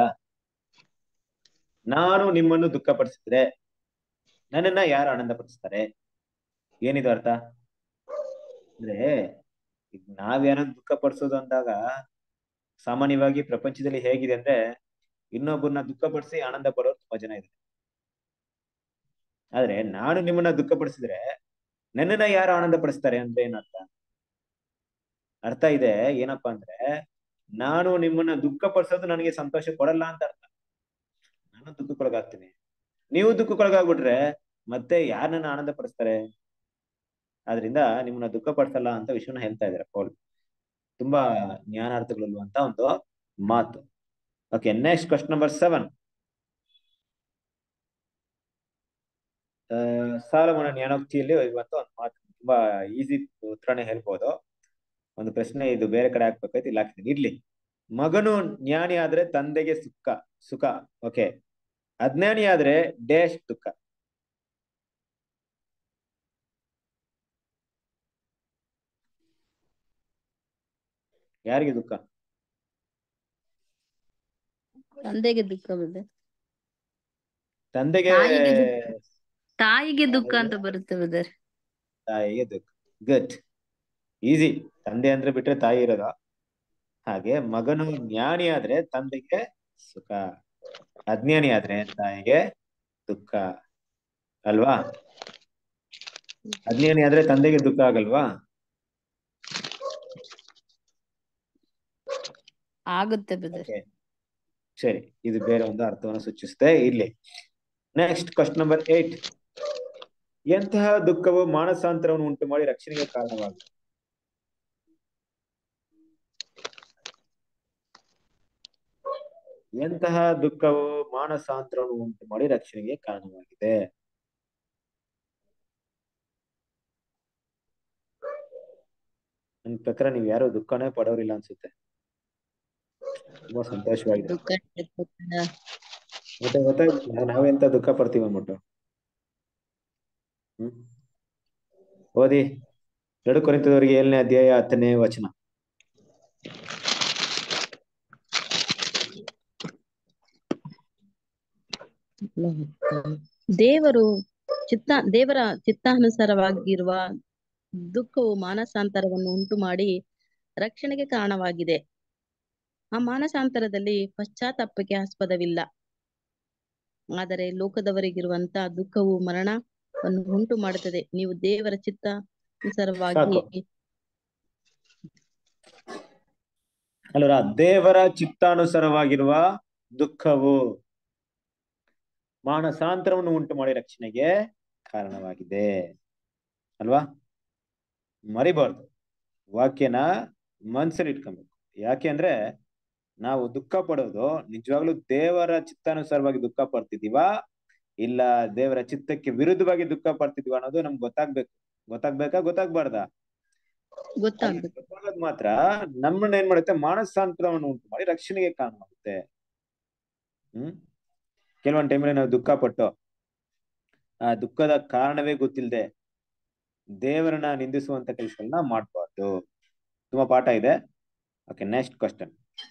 ನಾನು ನಿಮ್ಮನ್ನು ದುಃಖಪಡಿಸಿದ್ರೆ ನನ್ನನ್ನ ಯಾರು ಆನಂದ ಪಡಿಸ್ತಾರೆ ಏನಿದು ಅರ್ಥ ಅಂದ್ರೆ ಈಗ ನಾವ್ಯಾರನ್ನ ದುಃಖ ಪಡಿಸೋದು ಅಂದಾಗ ಸಾಮಾನ್ಯವಾಗಿ ಪ್ರಪಂಚದಲ್ಲಿ ಹೇಗಿದೆ ಅಂದ್ರೆ ಇನ್ನೊಬ್ಬರನ್ನ ದುಃಖಪಡಿಸಿ ಆನಂದ ಪಡೋರು ತುಂಬಾ ಜನ ಇದ್ದಾರೆ ಆದ್ರೆ ನಾನು ನಿಮ್ಮನ್ನ ದುಃಖಪಡಿಸಿದ್ರೆ ನನ್ನನ್ನ ಯಾರು ಆನಂದ ಪಡಿಸ್ತಾರೆ ಅಂದ್ರೆ ಏನರ್ಥ ಅರ್ಥ ಇದೆ ಏನಪ್ಪಾ ಅಂದ್ರೆ ನಾನು ನಿಮ್ಮನ್ನ ದುಃಖ ಪಡಿಸೋದು ನನಗೆ ಸಂತೋಷ ಕೊಡಲ್ಲ ಅಂತ ಅರ್ಥ ನಾನು ದುಃಖಕ್ಕೊಳಗಾಗ್ತೀನಿ ನೀವು ದುಃಖಕ್ಕೊಳಗಾಗ್ಬಿಟ್ರೆ ಮತ್ತೆ ಯಾರನ್ನ ಆನಂದ ಪಡಿಸ್ತಾರೆ ಆದ್ರಿಂದ ನಿಮ್ಮನ್ನ ದುಃಖ ಪಡಿಸಲ್ಲ ಅಂತ ವಿಷಯನ ಹೇಳ್ತಾ ಇದ್ದಾರೆ ಪೌಲ್ ತುಂಬಾ ಜ್ಞಾನಾರ್ಥಗಳಿರುವಂತ ಒಂದು ಮಾತು okay next question number seven ಸಾಲಮನ ಜ್ಞಾನೋಕ್ತಿಯಲ್ಲಿ ಇರುವಂತ ಒಂದು ಮಾತು ತುಂಬಾ ಈಸಿ ಉತ್ತರನೇ ಹೇಳ್ಬೋದು ಒಂದು ಪ್ರಶ್ನೆ ಇದು ಬೇರೆ ಕಡೆ ಹಾಕ್ಬೇಕಾಯ್ತು ಇಲ್ಲಿ ಹಾಕ್ತೀನಿ ಇರ್ಲಿ ಮಗನು ಜ್ಞಾನಿ ಆದ್ರೆ ತಂದೆಗೆ ಸುಖ ಸುಖ ಓಕೆ ಅಜ್ಞಾನಿ ಆದ್ರೆ ಡ್ಯಾಶ್ ದುಃಖ ಯಾರಿಗೆ ದುಃಖ ತಂದೆಗೆ ದುಃಖ ಬ್ರದರ್ ತಂದೆಗೆ ತಾಯಿಗೆ ದುಃಖ. ತಾಯಿಗೆ ದುಃಖ ಅಂತ ಬರುತ್ತೆ ಬ್ರದರ್ ತಾಯಿಗೆ ದುಃಖ ಗುಡ್ ಈಸಿ ತಂದೆ ಅಂದ್ರೆ ಬಿಟ್ರೆ ತಾಯಿ ಇರೋದ ಹಾಗೆ ಮಗನು ಜ್ಞಾನಿ ಆದ್ರೆ ತಂದೆಗೆ ಸುಖ ಅಜ್ಞಾನಿ ಆದ್ರೆ ತಾಯಿಗೆ ದುಃಖ ಅಲ್ವಾ ಅಜ್ಞಾನಿ ಆದ್ರೆ ತಂದೆಗೆ ದುಃಖ ಆಗಲ್ವಾ ಆಗುತ್ತೆ ಬ್ರದರ್ Okay. ಸರಿ ಇದು ಬೇರೆ ಒಂದು ಅರ್ಥವನ್ನು ಸೂಚಿಸುತ್ತೆ ಇಲ್ಲಿ ನೆಕ್ಸ್ಟ್ ಕ್ವಶನ್ ನಂಬರ್ ಏಟ್ ಎಂತಹ ದುಃಖವು ಮಾನಸಾಂತರವನ್ನು ಉಂಟು ಮಾಡಿ ರಕ್ಷಣೆಗೆ ಕಾರಣವಾಗಿದೆ ಎಂತಹ ದುಃಖವು ಮಾನಸಾಂತರವನ್ನು ಉಂಟು ಮಾಡಿ ರಕ್ಷಣೆಗೆ ಕಾರಣವಾಗಿದೆ ನನ್ನ ಪ್ರಕಾರ ನೀವು ಯಾರು ದುಃಖನೇ ಪಡೋರಿಲ್ಲ ಅನ್ಸುತ್ತೆ ತುಂಬಾ ಸಂತೋಷವಾಗಿದೆ ದುಃಖ ಇರ್ತದೆ. ಮತ್ತೆ ಗೊತ್ತಾಯ್ತು ನಾವೆಂತ ದುಃಖ ಪಡ್ತೀವಿ ಅಂದ್ಬಿಟ್ಟು ಹ್ಮ್ ಓದಿ ಎರಡು ಕೊರಿಂತದವರಿಗೆ ಏಳನೇ ಅಧ್ಯಾಯ ಹತ್ತನೇ ವಚನ ದೇವರು ಚಿತ್ತ ದೇವರ ಚಿತ್ತಾನುಸಾರವಾಗಿರುವ ದುಃಖವು ಮಾನಸಾಂತರವನ್ನು ಉಂಟು ಮಾಡಿ ರಕ್ಷಣೆಗೆ ಕಾರಣವಾಗಿದೆ ಆ ಮಾನಸಾಂತರದಲ್ಲಿ ಪಶ್ಚಾತ್ತಾಪಕ್ಕೆ ಆಸ್ಪದವಿಲ್ಲ ಆದರೆ ಲೋಕದವರಿಗಿರುವಂತ ದುಃಖವು ಮರಣವನ್ನು ಉಂಟು ಮಾಡುತ್ತದೆ ನೀವು ದೇವರ ಚಿತ್ತಾನುಸಾರವಾಗಿ ಅಲ್ಲರ ದೇವರ ಚಿತ್ತಾನುಸಾರವಾಗಿರುವ ದುಃಖವು ಮಾನಸಾಂತರವನ್ನು ಉಂಟು ಮಾಡಿ ರಕ್ಷಣೆಗೆ ಕಾರಣವಾಗಿದೆ ಅಲ್ವಾ ಮರಿಬಾರ್ದು ವಾಕ್ಯನ ಮನ್ಸಲ್ಲಿ ಇಟ್ಕೊಬೇಕು ಯಾಕೆ ಅಂದ್ರೆ ನಾವು ದುಃಖ ಪಡೋದು ನಿಜವಾಗ್ಲೂ ದೇವರ ಚಿತ್ತಾನುಸಾರವಾಗಿ ದುಃಖ ಪಡ್ತಿದೀವ ಇಲ್ಲ ದೇವರ ಚಿತ್ತಕ್ಕೆ ವಿರುದ್ಧವಾಗಿ ದುಃಖ ಪಡ್ತಿದೀವ ಅನ್ನೋದು ನಮ್ಗೆ ಗೊತ್ತಾಗ್ಬೇಕು ಗೊತ್ತಾಗ್ಬೇಕಾ ಗೊತ್ತಾಗ್ಬಾರ್ದಾ ಗೊತ್ತಾಗ್ಬೇಕು ಗೊತ್ತಾಗೋದ್ ಮಾತ್ರ ನಮ್ಮನ್ನ ಏನ್ ಮಾಡುತ್ತೆ ಮಾನಸಾಂತರವನ್ನು ಉಂಟು ಮಾಡಿ ರಕ್ಷಣೆಗೆ ಕಾರಣವಾಗುತ್ತೆ ಹ್ಮ್ ಕೆಲವೊಂದ್ ಟೈಮಲ್ಲಿ ನಾವು ದುಃಖ ಪಟ್ಟು ಆ ದುಃಖದ ಕಾರಣವೇ ಗೊತ್ತಿಲ್ಲದೆ ದೇವರನ್ನ ನಿಂದಿಸುವಂತ ಕೆಲಸಗಳನ್ನ ಮಾಡ್ಬಾರ್ದು ತುಂಬಾ ಪಾಠ ಇದೆ ಓಕೆ ನೆಕ್ಸ್ಟ್ ಕ್ವಶನ್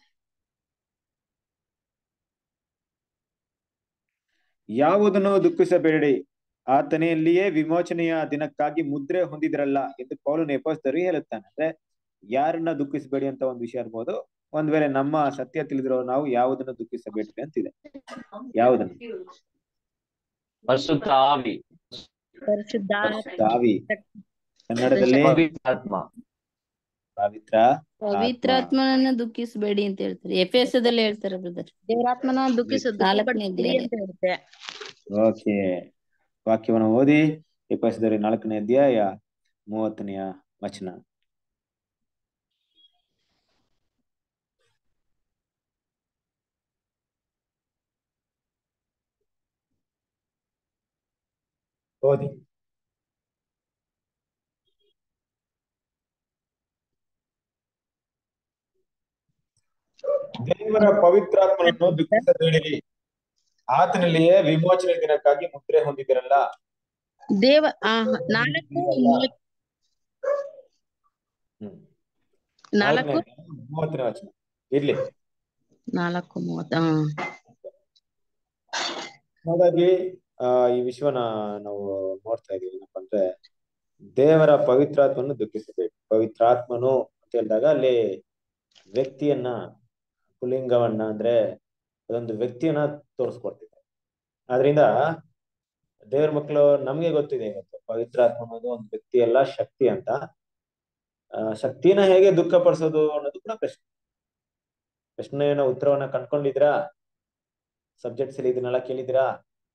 ಯಾವುದನ್ನು ದುಃಖಿಸಬೇಡಿ ಆತನೆಯಲ್ಲಿಯೇ ವಿಮೋಚನೆಯ ದಿನಕ್ಕಾಗಿ ಮುದ್ರೆ ಹೊಂದಿದ್ರಲ್ಲ ಎಂದು ಪೌಲನು ಎಪೋಸ್ತರು ಹೇಳುತ್ತಾನೆ ಅಂದ್ರೆ ಯಾರನ್ನ ದುಃಖಿಸಬೇಡಿ ಅಂತ ಒಂದು ವಿಷಯ ಇರ್ಬೋದು ಒಂದ್ ವೇಳೆ ನಮ್ಮ ಸತ್ಯ ತಿಳಿದಿರೋ ನಾವು ಯಾವುದನ್ನು ದುಃಖಿಸಬೇಡ್ರಿ ಅಂತಿದೆ ಯಾವುದನ್ನು ಪರಿಶುದ್ಧ ಆವಿ ಪರಿಶುದ್ಧ ದಾವಿ ಕನ್ನಡದಲ್ಲಿ ಪವಿತ್ರಾತ್ಮ ಪವಿತ್ರ ಪವಿತ್ರಾತ್ಮನನ್ನ ದುಃಖಿಸಬೇಡಿ ಅಂತ ಹೇಳ್ತಾರೆ ಎಫೆಸದಲ್ಲಿ ಹೇಳ್ತಾರೆ ಬ್ರದರ್ ದೇವರಾತ್ಮನ ದುಃಖಿಸೋದು ನಾಲ್ಕನೇ ಅಧ್ಯಾಯ. ಅಂತ ಹೇಳುತ್ತೆ ಓಕೆ ವಾಕ್ಯವನ್ನು ಓದಿ ಎಪ್ಪಸಿದರಿ ನಾಲ್ಕನೇ ಅಧ್ಯಾಯ ಮೂವತ್ತನೆಯ ವಚನ ಓದಿ ದೇವರ ಪವಿತ್ರಾತ್ಮನನ್ನು ದುಃಖಿಸಬೇಡಿರಿ ಆತನಲ್ಲಿಯೇ ವಿಮೋಚನೆ ದಿನಕ್ಕಾಗಿ ಮುದ್ರೆ ಹೊಂದಿದಿರಲ್ಲ ದೇವ ಆ ನಾಲ್ಕು ಮೂವತ್- ಹ್ಮ್ ನಾಲ್ಕು ನಾಲ್ಕನೇ ಮೂವತ್ತನೇ ವಚನ ಇರ್ಲಿ ನಾಲ್ಕು ಮೂವತ್ತ ಹಾ ಹಾಗಾಗಿ ಆ ಈ ವಿಶ್ವನ ನಾವು ನೋಡ್ತಾ ಇದೀವಿ ಏನಪ್ಪಾ ಅಂದ್ರೆ ದೇವರ ಪವಿತ್ರಾತ್ಮನ್ನು ದುಃಖಿಸಬೇಕು ಪವಿತ್ರಾತ್ಮನು ಅಂತ ಹೇಳಿದಾಗ ಅಲ್ಲಿ ವ್ಯಕ್ತಿಯನ್ನ ಪುಲ್ಲಿಂಗವನ್ನ ಅಂದ್ರೆ ಅದೊಂದು ವ್ಯಕ್ತಿಯನ್ನ ತೋರಿಸ್ಕೊಡ್ತಿದೆ ಆದ್ರಿಂದ ದೇವ್ರ ಮಕ್ಕಳು ನಮ್ಗೆ ಗೊತ್ತಿದೆ ಇವತ್ತು ಪವಿತ್ರಾತ್ಮ ಅನ್ನೋದು ಒಂದು ವ್ಯಕ್ತಿ ಅಲ್ಲ ಶಕ್ತಿ ಅಂತ ಆ ಶಕ್ತಿನ ಹೇಗೆ ದುಃಖ ಪಡಿಸೋದು ಅನ್ನೋದು ಕೂಡ ಪ್ರಶ್ನೆ ಪ್ರಶ್ನೆಯ ಉತ್ತರವನ್ನ ಕಂಡ್ಕೊಂಡಿದ್ರಾ ಸಬ್ಜೆಕ್ಟ್ಸ್ ಅಲ್ಲಿ ಇದನ್ನೆಲ್ಲ ಕೇಳಿದಿರಾ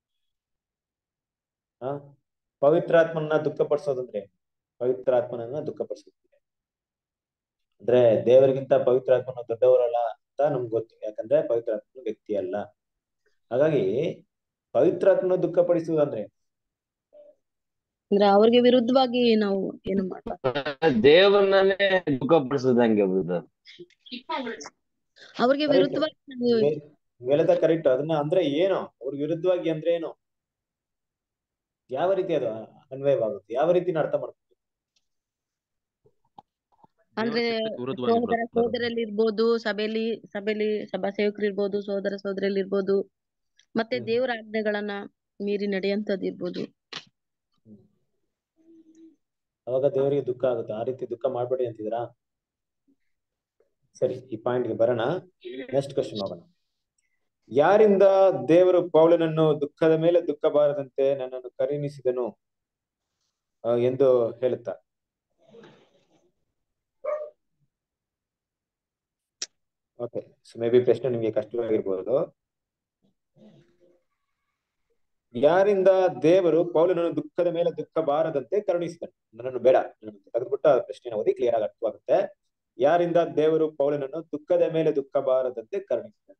ಆ ಪವಿತ್ರಾತ್ಮನ ದುಃಖಪಡಿಸೋದಂದ್ರೆ ಪವಿತ್ರಾತ್ಮನನ್ನ ದುಃಖಪಡಿಸೋದು ಅಂದ್ರೆ ದೇವರಿಗಿಂತ ಪವಿತ್ರಾತ್ಮನ ದೊಡ್ಡವರಲ್ಲ ಅಂತ ನಮ್ಗೆ ಗೊತ್ತು ಯಾಕಂದ್ರೆ ಪವಿತ್ರಾತ್ಮನ ವ್ಯಕ್ತಿ ಅಲ್ಲ ಹಾಗಾಗಿ ಪವಿತ್ರಾತ್ಮನ ದುಃಖಪಡಿಸುವುದಂದ್ರೆ ಅಂದ್ರೆ ಅವ್ರಿಗೆ ವಿರುದ್ಧವಾಗಿ ನಾವು ಏನು ಮಾಡ್ಬಾರ್ದು ದೇವರನ್ನೇ ದುಃಖ ಪಡಿಸೋದಂಗೆ ಬ್ರದರ್ ಅವ್ರಿಗೆ Correct. ವಿರುದ್ಧವಾಗಿ ನಾವು ವೇಲದ ಕರೆಕ್ಟ್ ಅದನ್ನ ಅಂದ್ರೆ ಏನು ಅವ್ರ ವಿರುದ್ಧವಾಗಿ ಅಂದ್ರೆ ಏನು ಯಾವ ರೀತಿ ಅದು ಅನ್ವಯವಾಗುತ್ತೆ ಯಾವ ರೀತಿ ಅರ್ಥ ಮಾಡ್ಬೇಕು ಅಂದ್ರೆ ವಿರುದ್ಧವಾಗಿ ಸೋದರ ಬರುತ್ತೆ. ಸೋದರಲ್ಲಿ ಇರ್ಬೋದು ಸಭೆಯಲ್ಲಿ ಸಭೆಯಲ್ಲಿ ಸಭಾ ಸೇವಕರು ಇರ್ಬೋದು ಸೋದರ ಸೋದರಲ್ಲಿ ಇರ್ಬೋದು ಮತ್ತೆ ಹ್ಮ್. ದೇವರ ಆಜ್ಞೆಗಳನ್ನ ಮೀರಿ ನಡೆಯಂತದ್ದು ಇರ್ಬೋದು ಅವಾಗ ದೇವರಿಗೆ ದುಃಖ ಆಗುತ್ತೆ ಆ ರೀತಿ ದುಃಖ ಮಾಡ್ಬೇಡಿ ಅಂತಿದ್ದೀರಾ ಸರಿ ಈ ಪಾಯಿಂಟ್ಗೆ ಬರೋಣ ನೆಕ್ಸ್ಟ್ ಕ್ವಶನ್ ಹೋಗೋಣ ಯಾರಿಂದ ದೇವರು ಪೌಲನನ್ನು ದುಃಖದ ಮೇಲೆ ದುಃಖ ಬಾರದಂತೆ ನನ್ನನ್ನು ಕರುಣಿಸಿದನು ಆ, ಎಂದು ಹೇಳುತ್ತಾ ಓಕೆ ಸೊ ಮೇ ಬಿ ಪ್ರಶ್ನೆ ನಿಮಗೆ ಕಷ್ಟವಾಗಿರ್ಬೋದು ಯಾರಿಂದ ದೇವರು ಪೌಲನನ್ನು ದುಃಖದ ಮೇಲೆ ದುಃಖ ಬಾರದಂತೆ ಕರುಣಿಸಿದನು ನನ್ನನ್ನು ಬೇಡ ನನ್ನನ್ನು ತೆಗೆದುಬಿಟ್ಟ ಪ್ರಶ್ನೆನ ಓದಿ ಕ್ಲಿಯರ್ ಆಗಿ ಅರ್ಥವಾಗುತ್ತೆ ಯಾರಿಂದ ದೇವರು ಪೌಲನನ್ನು ದುಃಖದ ಮೇಲೆ ದುಃಖ ಬಾರದಂತೆ ಕರುಣಿಸಿದನು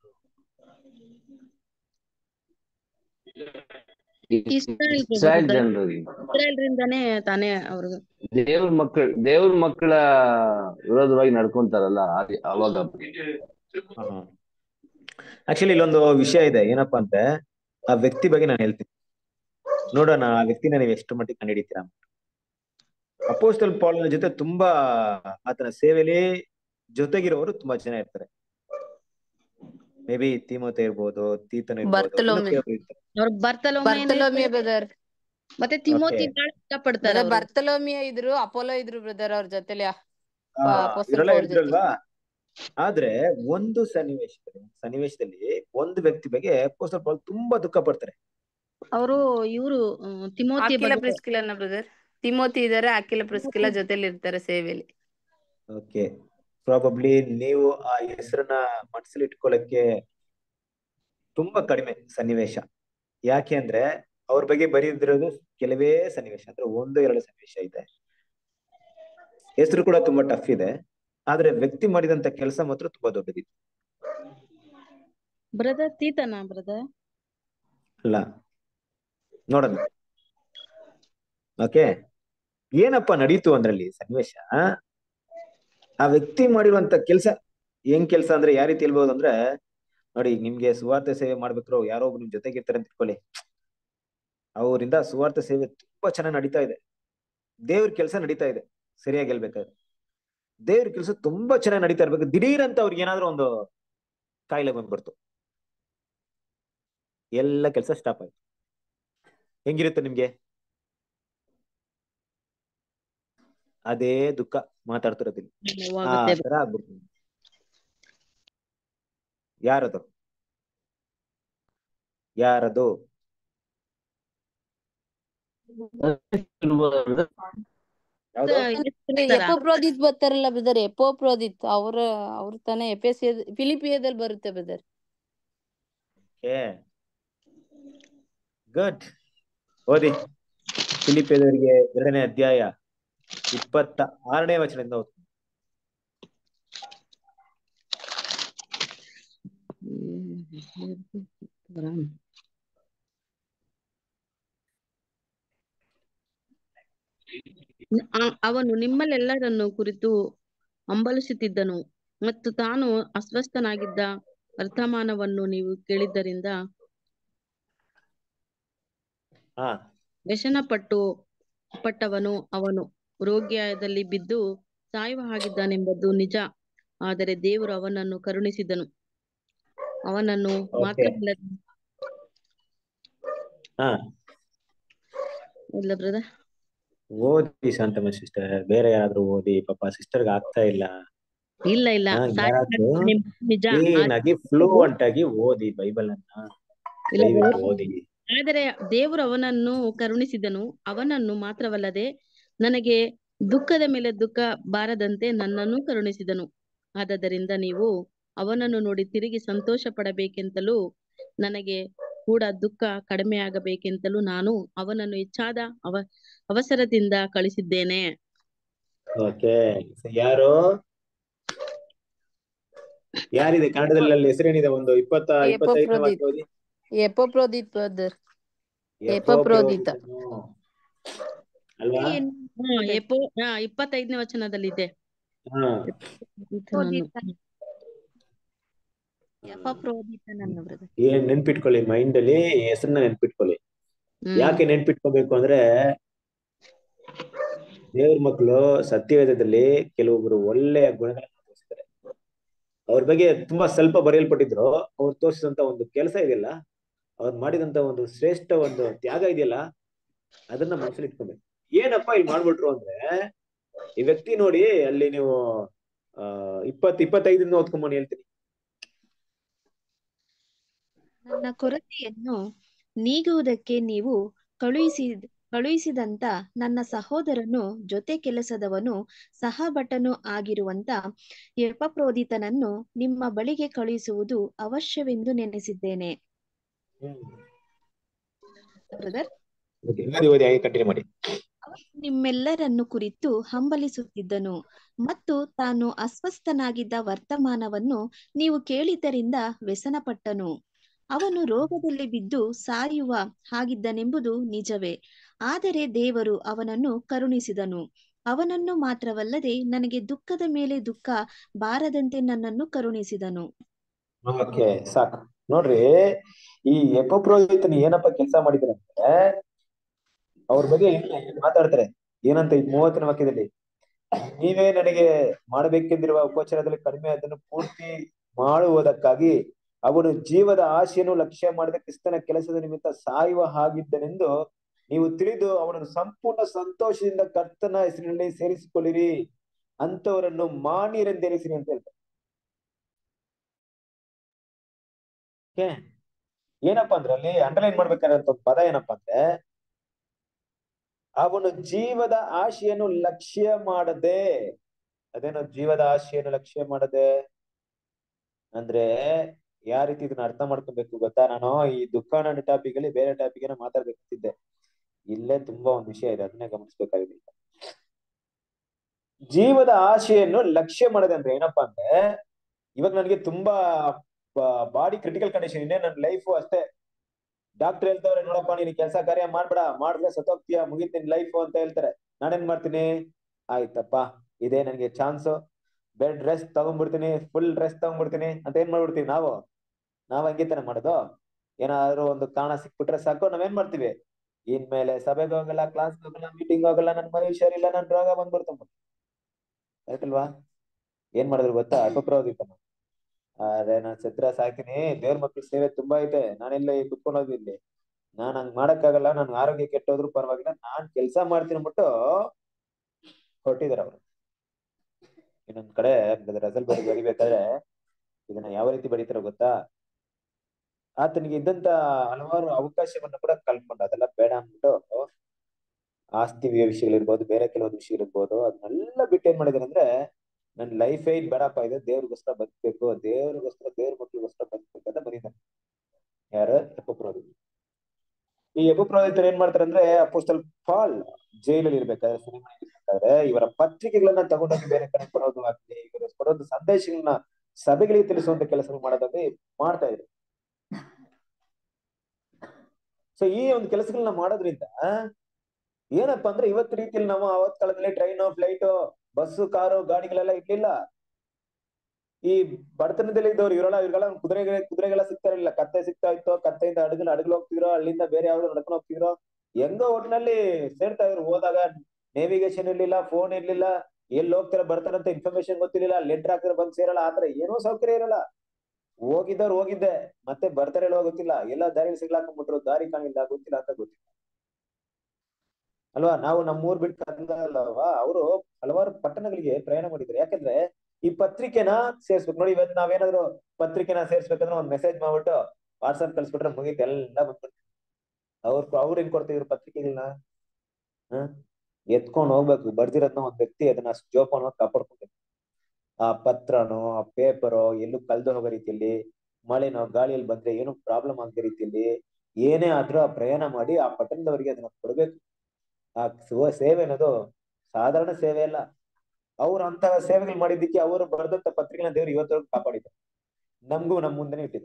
ಇಸ್ರಾಯೇಲ್ ಇಸ್ರಾಯೇಲ್ ಪ್ರಭುತ್ವ- ಜನರಿಗೆ ಇಸ್ರಾಯೇಲ್ರಿಂದಾನೇ ತಾನೇ ಅವ್ರಿಗೆ ದೇವ್ರ ಮಕ್ಕಳ ದೇವ್ರ ಮಕ್ಕಳ ವಿರೋಧವಾಗಿ ನಡ್ಕೊಂತಾರಲ್ಲ ಆ- ಅವಾಗ ಆಕ್ಚುಲಿ ಇಲ್ಲೊಂದು ವಿಷಯ ಇದೆ ಏನಪ್ಪಾ ಅಂದ್ರೆ ಆ ವ್ಯಕ್ತಿ ಬಗ್ಗೆ ನಾನು ಹೇಳ್ತೀನಿ ನೋಡೋಣ ಆ ವ್ಯಕ್ತಿನ ನೀವು ಎಷ್ಟು ಮಟ್ಟಿಗೆ ಕಂಡುಹಿಡಿತೀರಾ ಅಪೋಸ್ಟಲ್ ಪೌಲನ ಜೊತೆ ತುಂಬಾ ಆತನ ಸೇವೆಯಲ್ಲಿ ಜೊತೆಗಿರೋರು ತುಂಬಾ ಜನ ಇರ್ತಾರೆ ಮೇ ಬಿ ತೀಮೋತೆ ಇರ್ಬೋದು ತೀತನ ಇರ್ಬೋದು ಬರ್ತಲೋಮೆ. ಇನ್ನೂ ಕೆಲವ್ರು ಇರ್ತಾರೆ. ಅವ್ರ ಬರ್ತಲೋಮೆ ಬರ್ತಲೋಮಿಯ ಬ್ರದರ್ ಮತ್ತೆ ತಿಮೋತಿ Okay. ಬಹಳ ಇಷ್ಟಪಡ್ತಾರೆ ಅವ್ರು. ಬರ್ತಲೋಮಿಯ ಇದ್ರು ಅಪೋಲೋ ಇದ್ರು ಬ್ರದರ್ ಅವ್ರ ಜೊತೆಲಿ ಆ, ಅಪೋಸ್ತಲ ಇವರೆಲ್ಲ ಪೌಲ್ ಜೊತೆ. ಇದ್ರಲ್ವಾ ಆದ್ರೆ ಒಂದು ಸನ್ನಿವೇಶದಲ್ಲಿ ಸನ್ನಿವೇಶದಲ್ಲಿ ಒಂದು ವ್ಯಕ್ತಿ ಬಗ್ಗೆ ಅಪೋಸ್ತಲ ಪೌಲ್ ತುಂಬಾ ದುಃಖ ಪಡ್ತಾರೆ ಅವರು ಇವರು ತಿಮೋತಿ ಅಕಿಲ ಬಗ್ಗೆ ಪ್ರಿಸ್ಕಿಲನ ಬ್ರದರ್ ತಿಮೋತಿ ಇದಾರೆ ಅಕಿಲ ಪ್ರಿಸ್ಕಿಲ ಜೊತೆಲಿ ಇರ್ತಾರೆ ಸೇವೆಯಲ್ಲಿ ಓಕೆ ಪ್ರಾಬಬ್ಲಿ ನೀವು ಆ ಹೆಸರನ್ನ ಮನಸ್ಸಲ್ಲಿ ಇಟ್ಕೊಳ್ಳಕ್ಕೆ ತುಂಬಾ ಕಡಿಮೆ ಸನ್ನಿವೇಶ ಯಾಕೆ ಅಂದ್ರೆ ಅವ್ರ ಬಗ್ಗೆ ಬರೀದಿರೋದು ಕೆಲವೇ ಸನ್ನಿವೇಶ ಅಂದ್ರೆ ಒಂದು ಎರಡು ಸನ್ನಿವೇಶ ಇದೆ ಹೆಸರು ಕೂಡ ತುಂಬಾ ಟಫ್ ಇದೆ ಆದ್ರೆ ವ್ಯಕ್ತಿ ಮಾಡಿದಂತ ಕೆಲಸ ಮಾತ್ರ ತುಂಬಾ ದೊಡ್ಡದಿತ್ತು ಬ್ರದರ್ ತೀತನ ಬ್ರದರ್ ಅಲ್ಲ ನೋಡೋಣ ಓಕೆ ಏನಪ್ಪ ನಡೀತು ಅಂದ್ರಲ್ಲಿ ಸನ್ನಿವೇಶ ಆ ವ್ಯಕ್ತಿ ಮಾಡಿರುವಂತ ಕೆಲ್ಸ ಏನ್ ಕೆಲ್ಸ ಅಂದ್ರೆ ಯಾವ ರೀತಿ ಹೇಳ್ಬೋದು ಅಂದ್ರೆ ನೋಡಿ ನಿಮ್ಗೆ ಸುವಾರ್ಥ ಸೇವೆ ಮಾಡ್ಬೇಕ್ರು ಯಾರೋ ಒಬ್ರು ನಿಮ್ ಜೊತೆಗೆ ಇರ್ತಾರೆ ಅಂತ ಇಟ್ಕೊಳ್ಳಿ ಅವರಿಂದ ಸುವಾರ್ಥ ಸೇವೆ ತುಂಬಾ ಚೆನ್ನಾಗಿ ನಡೀತಾ ಇದೆ ದೇವ್ರ ಕೆಲಸ ನಡೀತಾ ಇದೆ ಸರಿಯಾಗಿ ಹೇಳ್ಬೇಕಾದ್ರೆ ದೇವ್ರ ಕೆಲಸ ತುಂಬಾ ಚೆನ್ನಾಗಿ ನಡೀತಾ ಇರ್ಬೇಕು ದಿಢೀರ್ ಅಂತ ಅವ್ರಿಗೆ ಏನಾದ್ರೂ ಒಂದು ಕಾಯಿಲೆ ಬಂದ್ಬಿಡ್ತು ಎಲ್ಲ ಕೆಲಸ ಸ್ಟಾಪ್ ಆಯ್ತು ಹೆಂಗಿರುತ್ತೆ ನಿಮ್ಗೆ ಅದೇ ದುಃಖ ಮಾತಾಡ್ತಿರೋದಿಲ್ಲ ಆ ನೋವಾಗುತ್ತೆ ತರ ಆಗ್ಬಿಡ್ತು ಯಾರದು ಯಾರದು ಯಾವ್ದು ಎಪೋ ಪ್ರೋದಿತ್ ಬರ್ತಾರಲ್ಲ ಬ್ರದರ್ ಎಪೋ ಪ್ರೋದಿತ್ ಅವ್ರ ಅವ್ರ ತಾನೇ ಎಪೆಸ್ ಫಿಲಿಪಿಯದಲ್ಲಿ ಬರುತ್ತೆ ಬ್ರದರ್ ಗುಡ್ ಓದಿ ಫಿಲಿಪಿಯದವರಿಗೆ ಎರಡನೇ ಅಧ್ಯಾಯ ಇಪ್ಪತ್ತ ಆರನೇ ವಚನದಿಂದ ಓದಿ ಆ- ಅವನು ನಿಮ್ಮಲ್ಲೆಲ್ಲರನ್ನು ಕುರಿತು ಹಂಬಲಿಸುತ್ತಿದ್ದನು ಮತ್ತು ತಾನು ಅಸ್ವಸ್ಥನಾಗಿದ್ದ ವರ್ತಮಾನವನ್ನು ನೀವು ಕೇಳಿದ್ದರಿಂದ ಹಾ ವ್ಯಸನಪಟ್ಟು ಪಟ್ಟವನು ಅವನು ರೋಗ್ಯದಲ್ಲಿ ಬಿದ್ದು ಸಾಯುವ ಹಾಗಿದ್ದಾನೆಂಬುದು ನಿಜ ಆದರೆ ದೇವರು ಅವನನ್ನು ಕರುಣಿಸಿದನು ಅವನನ್ನು Okay. ಮಾತ್ರವಲ್ಲದೆ ಹಾ ಇಲ್ಲ ಬ್ರದರ್ ಓದಿ ಶಾಂತಮ್ಮ ಸಿಸ್ಟರ್ ಬೇರೆ ಯಾರಾದ್ರೂ ಓದಿ ಪಾಪ ಸಿಸ್ಟರ್ಗೆ ಆಗ್ತಾ ಇಲ್ಲ ಇಲ್ಲ ಇಲ್ಲ ಹಾ, ಸಾಯುವ ಯಾರಾದ್ರೂ ಹಾಗಿದ್ದಾನೆಂಬುದು ನಿಜ ಏನಾಗಿ ಫ್ಲೂಯಂಟ್ ಆಗಿ ಓದಿ ಬೈಬಲ್ ಅನ್ನ ಇಲ್ಲ ದಯವಿಟ್ಟು ಓದಿ ಆದರೆ ದೇವರು ಅವನನ್ನು ಕರುಣಿಸಿದನು ಅವನನ್ನು ಮಾತ್ರವಲ್ಲದೆ ನನಗೆ ದುಃಖದ ಮೇಲೆ ದುಃಖ ಬಾರದಂತೆ ನನ್ನನ್ನು ಕರುಣಿಸಿದನು ಆದದರಿಂದ ನೀವು ಅವನನ್ನು ನೋಡಿ ತಿರುಗಿ ಸಂತೋಷ ಪಡಬೇಕೆಂತಲೂ ನನಗೆ ಕೂಡ ದುಃಖ ಕಡಿಮೆಯಾಗಬೇಕೆಂತಲೂ ನಾನು ಅವನನ್ನು ಹೆಚ್ಚಾದ ಅವ ಅವಸರದಿಂದ ಕಳಿಸಿದ್ದೇನೆ ಓಕೆ ಯಾರು ಯಾರಿದೆ ಕನ್ನಡದಲ್ಲಿ ಅಲ್ಲಿ ಹೆಸರೇನಿದೆ ಒಂದು ಇಪ್ಪತ್ತ ಇಪ್ಪತ್ತೈದನೇ ವಾಕ್ಯ ಓದಿ ಎಪೋ ಪ್ರೋದಿತ್ ಬ್ರದರ್ ಎಪೋಪ್ರೋದಿತ. ಅಲ್ವಾ ಹಾ, ಎಪೋ ಹಾ ಇಪ್ಪತ್ತೈದನೇ ವಚನದಲ್ಲಿದೆ ಹಾ ಎಪಫ್ರೋದಿತನನ್ನು ಬ್ರದರ್ ಏನ್ ನೆನ್ಪಿಟ್ಕೊಳ್ಳಿ ಮೈಂಡ್ ಅಲ್ಲಿ ಹೆಸರನ್ನ ನೆನ್ಪಿಟ್ಕೊಳ್ಳಿ ಹ್ಮ್ ಯಾಕೆ ನೆನ್ಪಿಟ್ಕೋಬೇಕು ಅಂದ್ರೆ ದೇವ್ರ ಮಕ್ಕಳು ಸತ್ಯವೇದದಲ್ಲಿ ಕೆಲವೊಬ್ರು ಒಳ್ಳೆಯ ಗುಣಗಳನ್ನ ತೋರಿಸ್ತಾರೆ ಅವ್ರ ಬಗ್ಗೆ ತುಂಬಾ ಸ್ವಲ್ಪ ಬರೆಯಲ್ಪಟ್ಟಿದ್ರು ಅವ್ರು ತೋರಿಸಿದಂತ ಒಂದು ಕೆಲಸ ಇದೆಯಲ್ಲ ಅವ್ರು ಮಾಡಿದಂತ ಒಂದು ಶ್ರೇಷ್ಠ ಒಂದು ತ್ಯಾಗ ಇದೆಯಲ್ಲ ಅದನ್ನ ಮನಸ್ಸಲ್ಲಿ ಇಟ್ಕೊಬೇಕು ಏನಪ್ಪಾ ಇಲ್ಲಿ ಮಾಡ್ಬಿಟ್ರು ಅಂದ್ರೆ ಈ ವ್ಯಕ್ತಿ ನೋಡಿ ಅಲ್ಲಿ ನೀವು ಆ ಇಪ್ಪತ್ ಇಪ್ಪತ್ತೈದರಿಂದ ಓದ್ಕೊಂಬನಿ ಹೇಳ್ತೀನಿ ನನ್ನ ಕೊರತೆಯನ್ನು ನೀಗುವುದಕ್ಕೆ ನೀವು ಕಳುಹಿಸಿದ ಕಳುಹಿಸಿದಂತ ನನ್ನ ಸಹೋದರನು ಜೊತೆ ಕೆಲಸದವನು ಸಹಭಟನು ಆಗಿರುವಂತ ಎಪಪ್ರೋದಿತನನ್ನು ನಿಮ್ಮ ಬಳಿಗೆ ಕಳುಹಿಸುವುದು ಅವಶ್ಯವೆಂದು ನೆನೆಸಿದ್ದೇನೆ ಬ್ರದರ್ Okay, ಓದಿ ಓದಿ ಹಾಗೆ ಕಂಟಿನ್ಯೂ ಮಾಡಿ ಅವನು ನಿಮ್ಮೆಲ್ಲರನ್ನು ಕುರಿತು ಹಂಬಲಿಸುತ್ತಿದ್ದನು ಮತ್ತು ತಾನು ಅಸ್ವಸ್ಥನಾಗಿದ್ದ ವರ್ತಮಾನವನ್ನು ನೀವು ಕೇಳಿದ್ದರಿಂದ ವ್ಯಸನಪಟ್ಟನು ಅವನು ರೋಗದಲ್ಲಿ ಬಿದ್ದು ಸಾಯುವ ಹಾಗಿದ್ದನೆಂಬುದು ನಿಜವೇ ಆದರೆ ದೇವರು ಅವನನ್ನು ಕರುಣಿಸಿದನು ಅವನನ್ನು ಮಾತ್ರವಲ್ಲದೆ ನನಗೆ ದುಃಖದ ಮೇಲೆ ದುಃಖ ಬಾರದಂತೆ ನನ್ನನ್ನು ಕರುಣಿಸಿದನು ಓಕೆ ಸಾಕು ನೋಡ್ರಿ ಈ ಎಪೋಪ್ರೋಹಿತನ ಏನಪ್ಪ ಕೆಲಸ ಮಾಡಿದಾರೆ ಅಂದ್ರೆ ಅವ್ರ ಬಗ್ಗೆ ಇಲ್ಲಿ ಮಾತಾಡ್ತಾರೆ ಏನಂತ ಈ ಮೂವತ್ತನೇ ವಾಕ್ಯದಲ್ಲಿ ನೀವೇ ನನಗೆ ಮಾಡಬೇಕೆಂದಿರುವ ಉಪಚಾರದಲ್ಲಿ ಕಡಿಮೆ ಅದನ್ನು ಪೂರ್ತಿ ಮಾಡುವುದಕ್ಕಾಗಿ ಅವನು ಜೀವದ ಆಶೆಯನ್ನು ಲಕ್ಷ್ಯ ಮಾಡದೆ ಕ್ರಿಸ್ತನ ಕೆಲಸದ ನಿಮಿತ್ತ ಸಾಯುವ ಹಾಗಿದ್ದನೆಂದು ನೀವು ತಿಳಿದು ಅವನನ್ನು ಸಂಪೂರ್ಣ ಸಂತೋಷದಿಂದ ಕರ್ತನ ಹೆಸರಿನಲ್ಲಿ ಸೇರಿಸಿಕೊಳ್ಳಿರಿ ಅಂತವರನ್ನು ಮಾನ್ಯರೆಂದೆನಿಸಿರಿ ಅಂತ ಹೇಳ್ತಾರೆ ಓಕೆ ಏನಪ್ಪಾ ಅಂದ್ರೆ ಅಲ್ಲಿ ಅಂಡರ್ಲೈನ್ ಮಾಡ್ಬೇಕಾದಂತ ಒಂದು ಪದ ಏನಪ್ಪಾ ಅಂದ್ರೆ ಅವನು ಜೀವದ ಆಶೆಯನ್ನು ಲಕ್ಷ್ಯ ಮಾಡದೆ ಅದೇನೋ ಜೀವದ ಆಶೆಯನ್ನು ಲಕ್ಷ್ಯ ಮಾಡದೆ ಅಂದ್ರೆ ಯಾವ ರೀತಿ ಇದನ್ನ ಅರ್ಥ ಮಾಡ್ಕೊಬೇಕು ಗೊತ್ತಾ ನಾನು ಈ ದುಃಖ ನನ್ನ ಟಾಪಿಕ್ ಅಲ್ಲಿ ಬೇರೆ ಟಾಪಿಕ್ ಏನೋ ಮಾತಾಡ್ಬೇಕಂತಿದ್ದೆ ಇಲ್ಲೇ ತುಂಬಾ ಒಂದು ವಿಷಯ ಇದೆ ಅದನ್ನೇ ಗಮನಿಸ್ಬೇಕಾಗಿದೆ ಈಗ. ಜೀವದ ಆಶೆಯನ್ನು ಲಕ್ಷ್ಯ ಮಾಡದೆ ಅಂದ್ರೆ ಏನಪ್ಪಾ ಅಂದ್ರೆ ಇವಾಗ ನನಗೆ ತುಂಬಾ ಬಾಡಿ ಕ್ರಿಟಿಕಲ್ ಕಂಡೀಷನ್ ಇನ್ನೇ ನನ್ನ ಲೈಫ್ ಅಷ್ಟೇ ಡಾಕ್ಟರ್ ಹೇಳ್ತವ್ರೆ ನೋಡಪ್ಪ ನೀನ್ ಕೆಲಸ ಕಾರ್ಯ ಮಾಡ್ಬೇಡ ಮಾಡಿದ್ರೆ ಸತ್ತೋಗ್ತೀಯ ಮುಗೀತ್ ನಿನ್ ಲೈಫ್ ಅಂತ ಹೇಳ್ತಾರೆ ನಾನೇನ್ ಮಾಡ್ತೀನಿ ಆಯ್ತಪ್ಪ ಇದೇ ನನಗೆ ಚಾನ್ಸ್ ಬೆಡ್ ರೆಸ್ಟ್ ತಗೊಂಡ್ಬಿಡ್ತೀನಿ ಫುಲ್ ರೆಸ್ಟ್ ತಗೊಂಡ್ಬಿಡ್ತೀನಿ ಅಂತ ಏನ್ ಮಾಡ್ಬಿಡ್ತೀವಿ ನಾವು ನಾವ್ ಹಂಗೆ ತಾನೆ ಮಾಡೋದು ಏನಾದ್ರು ಒಂದು ಕಾರಣ ಸಿಕ್ಬಿಟ್ರೆ ಸಾಕು ನಾವೇನ್ ಮಾಡ್ತೀವಿ ಇನ್ಮೇಲೆ ಸಭೆಗೆ ಹೋಗಲ್ಲ ಕ್ಲಾಸ್ ಹೋಗಲ್ಲ ಮೀಟಿಂಗ್ ಹೋಗಲ್ಲ ನನ್ ಮನೆ ಹುಷಾರಿಲ್ಲ ನನ್ ರೋಗ ಬಂದ್ಬಿಡ್ತು ಕರೆಕ್ಟ್ ಅಲ್ವಾ ಏನ್ ಮಾಡಿದ್ರು ಗೊತ್ತಾ ಅಪಪ್ರವದಿತನ ಅದೇ ನಾನ್ ಸತ್ರ ಸಾಯ್ತೀನಿ ದೇವ್ರ ಮಕ್ಳ ಸೇವೆ ತುಂಬಾ ಐತೆ ನಾನೆಲ್ಲ ಕುತ್ಕೊಂಡೋದು ಇಲ್ಲಿ ನಾನ್ ಹಂಗ್ ಮಾಡಕ್ಕಾಗಲ್ಲ ನನ್ ಆರೋಗ್ಯ ಕೆಟ್ಟೋದ್ರು ಪರವಾಗಿಲ್ಲ ನಾನ್ ಕೆಲ್ಸ ಮಾಡ್ತೀನಿ ಅಂದ್ಬಿಟ್ಟು ಹೊರಟಿದಾರೆ ಅವ್ರು ಇನ್ನೊಂದ್ ಕಡೆ ರೆಸಲ್ಟ್ ಬರಿ ಬರಿಬೇಕಾದ್ರೆ ಇದನ್ನ ಯಾವ ರೀತಿ ಬರೀತಾರ ಗೊತ್ತಾ ಆತನಿಗೆ ಇದ್ದಂತ ಹಲವಾರು ಅವಕಾಶವನ್ನ ಕೂಡ ಕಳ್ಕೊಂಡ ಅದೆಲ್ಲ ಬೇಡ ಅಂದ್ಬಿಟ್ಟು ಆಸ್ತಿ ವಿಷಯಗಳಿರ್ಬೋದು ಬೇರೆ ಕೆಲವೊಂದು ವಿಷಯಗಳಿರ್ಬೋದು ಅದನ್ನೆಲ್ಲ ಬಿಟ್ಟು ಏನ್ ಮಾಡಿದಾರೆ ಅಂದ್ರೆ ನನ್ ಲೈಫ್ ಏನ್ ಬೇಡಪ್ಪ ಇದೆ ದೇವ್ರಿಗೋಸ್ಕರ ಬದುಕ್ಬೇಕು ದೇವ್ರಿಗೋಸ್ಕರ ದೇವ್ರ ಮಕ್ಳಿಗೋಸ್ಕರ ಬದುಕ್ಬೇಕು ಅಂತ ಬರೀತಾರೆ ಯಾರು ಎಪ್ಪಪ್ರೋದಿ ಈ ಎಪ್ಪಪ್ರೋದಿತರು ಏನ್ ಮಾಡ್ತಾರೆ ಅಂದ್ರೆ ಅಪೋಸ್ಟಲ್ ಪಾಲ್ ಜೈಲಲ್ಲಿ ಇರ್ಬೇಕಾದ್ರೆ ಸೆರೆಮನೆಯಲ್ಲಿ ಇರ್ಬೇಕಾದ್ರೆ ಇವರ ಪತ್ರಿಕೆಗಳನ್ನ ತಗೊಂಡೋಗಿ ಬೇರೆ ಕಡೆ ಕೊಡೋದು ಆಗ್ಲಿ ಇವರು ಕೊಡೋದು ಸಂದೇಶಗಳನ್ನ ಸಭೆಗಳಿಗೆ ತಿಳಿಸುವಂತ ಕೆಲಸ ಮಾಡೋದಾಗ್ಲಿ ಮಾಡ್ತಾ ಇದ್ರು ಸೊ ಈ ಒಂದು ಕೆಲಸಗಳನ್ನ ಮಾಡೋದ್ರಿಂದ ಏನಪ್ಪಾ ಅಂದ್ರೆ ಇವತ್ತು ರೀತಿಯಲ್ಲಿ ನಾವು ಅವತ್ ಕಾಲದಲ್ಲಿ ಟ್ರೈನು ಫ್ಲೈಟು ಬಸ್ಸು ಕಾರು ಗಾಡಿಗಳೆಲ್ಲ ಇರ್ಲಿಲ್ಲ ಈ ಬಡತನದಲ್ಲಿ ಇದ್ದವ್ರು ಇರೋಲ್ಲ ಇವ್ರಿಗೆಲ್ಲ ಕುದುರೆ ಕುದುರೆಗೆಲ್ಲ ಸಿಗ್ತಾ ಇರಲಿಲ್ಲ ಕತ್ತೆ ಸಿಗ್ತಾ ಇತ್ತು ಕತ್ತೆಯಿಂದ ಅಡಗಲ್ ಅಡಗಲ್ ಹೋಗ್ತಿದ್ರು ಅಲ್ಲಿಂದ ಬೇರೆ ಯಾವ್ದು ನಡ್ಕೊಂಡು ಹೋಗ್ತಿದ್ರು ಹೆಂಗೋ ಒಟ್ನಲ್ಲಿ ಸೇರ್ತಾ ಇದ್ರು ಹೋದಾಗ ನೇವಿಗೇಷನ್ ಇರ್ಲಿಲ್ಲ ಫೋನ್ ಇರ್ಲಿಲ್ಲ ಎಲ್ಲಿ ಹೋಗ್ತಾರ ಬರ್ತಾರಂತ ಇನ್ಫಾರ್ಮೇಶನ್ ಗೊತ್ತಿರ್ಲಿಲ್ಲ ಲೆಟರ್ ಹಾಕಿದ್ರೆ ಬಂದ್ ಸೇರಲ್ಲ ಆತರ ಏನೋ ಸೌಕರ್ಯ ಇರಲ್ಲ ಹೋಗಿದ್ದವ್ರು ಹೋಗಿದ್ದೆ ಮತ್ತೆ ಬರ್ತಾರೆ ಇಲ್ವೋ ಗೊತ್ತಿಲ್ಲ ಎಲ್ಲ ದಾರಿ ಸಿಗ್ಲಾಕೊಂಡ್ಬಿಟ್ರು ದಾರಿ ಕಾಣಿಲ್ಲ ಗೊತ್ತಿಲ್ಲ ಅಂತ ಗೊತ್ತಿಲ್ಲ ಅಲ್ವಾ ನಾವು ನಮ್ಮೂರ್ ಬಿಟ್ಟು ಅಲ್ವಾ ಅವರು ಹಲವಾರು ಪಟ್ಟಣಗಳಿಗೆ ಪ್ರಯಾಣ ಮಾಡಿದ್ದಾರೆ ಯಾಕಂದ್ರೆ ಈ ಪತ್ರಿಕೆನ ಸೇರ್ಸ್ಬೇಕು ನೋಡಿ ಇವತ್ತು ನಾವೇನಾದ್ರು ಪತ್ರಿಕೆನ ಸೇರ್ಸ್ಬೇಕಂದ್ರೆ ಒಂದ್ ಮೆಸೇಜ್ ಮಾಡ್ಬಿಟ್ಟು ವಾಟ್ಸ್ಆಪ್ ಕಳ್ಸ್ಬಿಟ್ರೆ ಮುಗೀತು ಎಲ್ಲ ಬಂದ್ಬಿಡ್ತೀವಿ ಅವ್ರ ಅವ್ರ ಏನ್ ಕೊಡ್ತಿದ್ರು ಪತ್ರಿಕೆಗಳನ್ನ ಹ ಎತ್ಕೊಂಡ್ ಹೋಗ್ಬೇಕು ಬರ್ದಿರೋದ್ನ ಒಂದ್ ವ್ಯಕ್ತಿ ಅದನ್ನ ಜೋಪಾನವಾಗಿ ಕಾಪಾಡ್ಕೊಬೇಕು ಆ ಪತ್ರನೋ ಆ ಪೇಪರೋ ಎಲ್ಲೂ ಕಲ್ದು ಹೋಗೋ ರೀತಿಯಲ್ಲಿ ಮಳೆನೋ ಗಾಳಿಯಲ್ಲಿ ಬಂದ್ರೆ ಏನು ಪ್ರಾಬ್ಲಮ್ ಆಗದ ರೀತಿಯಲ್ಲಿ ಏನೇ ಆದ್ರೂ ಆ ಪ್ರಯಾಣ ಮಾಡಿ ಆ ಪಟ್ಟಣದವರಿಗೆ ಅದನ್ನ ಕೊಡ್ಬೇಕು ಆ ಸೇವೆ ಅನ್ನೋದು ಸಾಧಾರಣ ಸೇವೆ ಅಲ್ಲ ಅವ್ರು ಅಂತ ಸೇವೆಗಳು ಮಾಡಿದ್ದಕ್ಕೆ ಅವರು ಬರೆದಂತ ಪತ್ರಿಕೆನ ದೇವ್ರು ಇವತ್ತವರೆಗೂ ಕಾಪಾಡಿದ್ದಾರೆ ನಮ್ಗೂ ನಮ್ ಮುಂದೆನೆ ಇಟ್ಟಿದೆ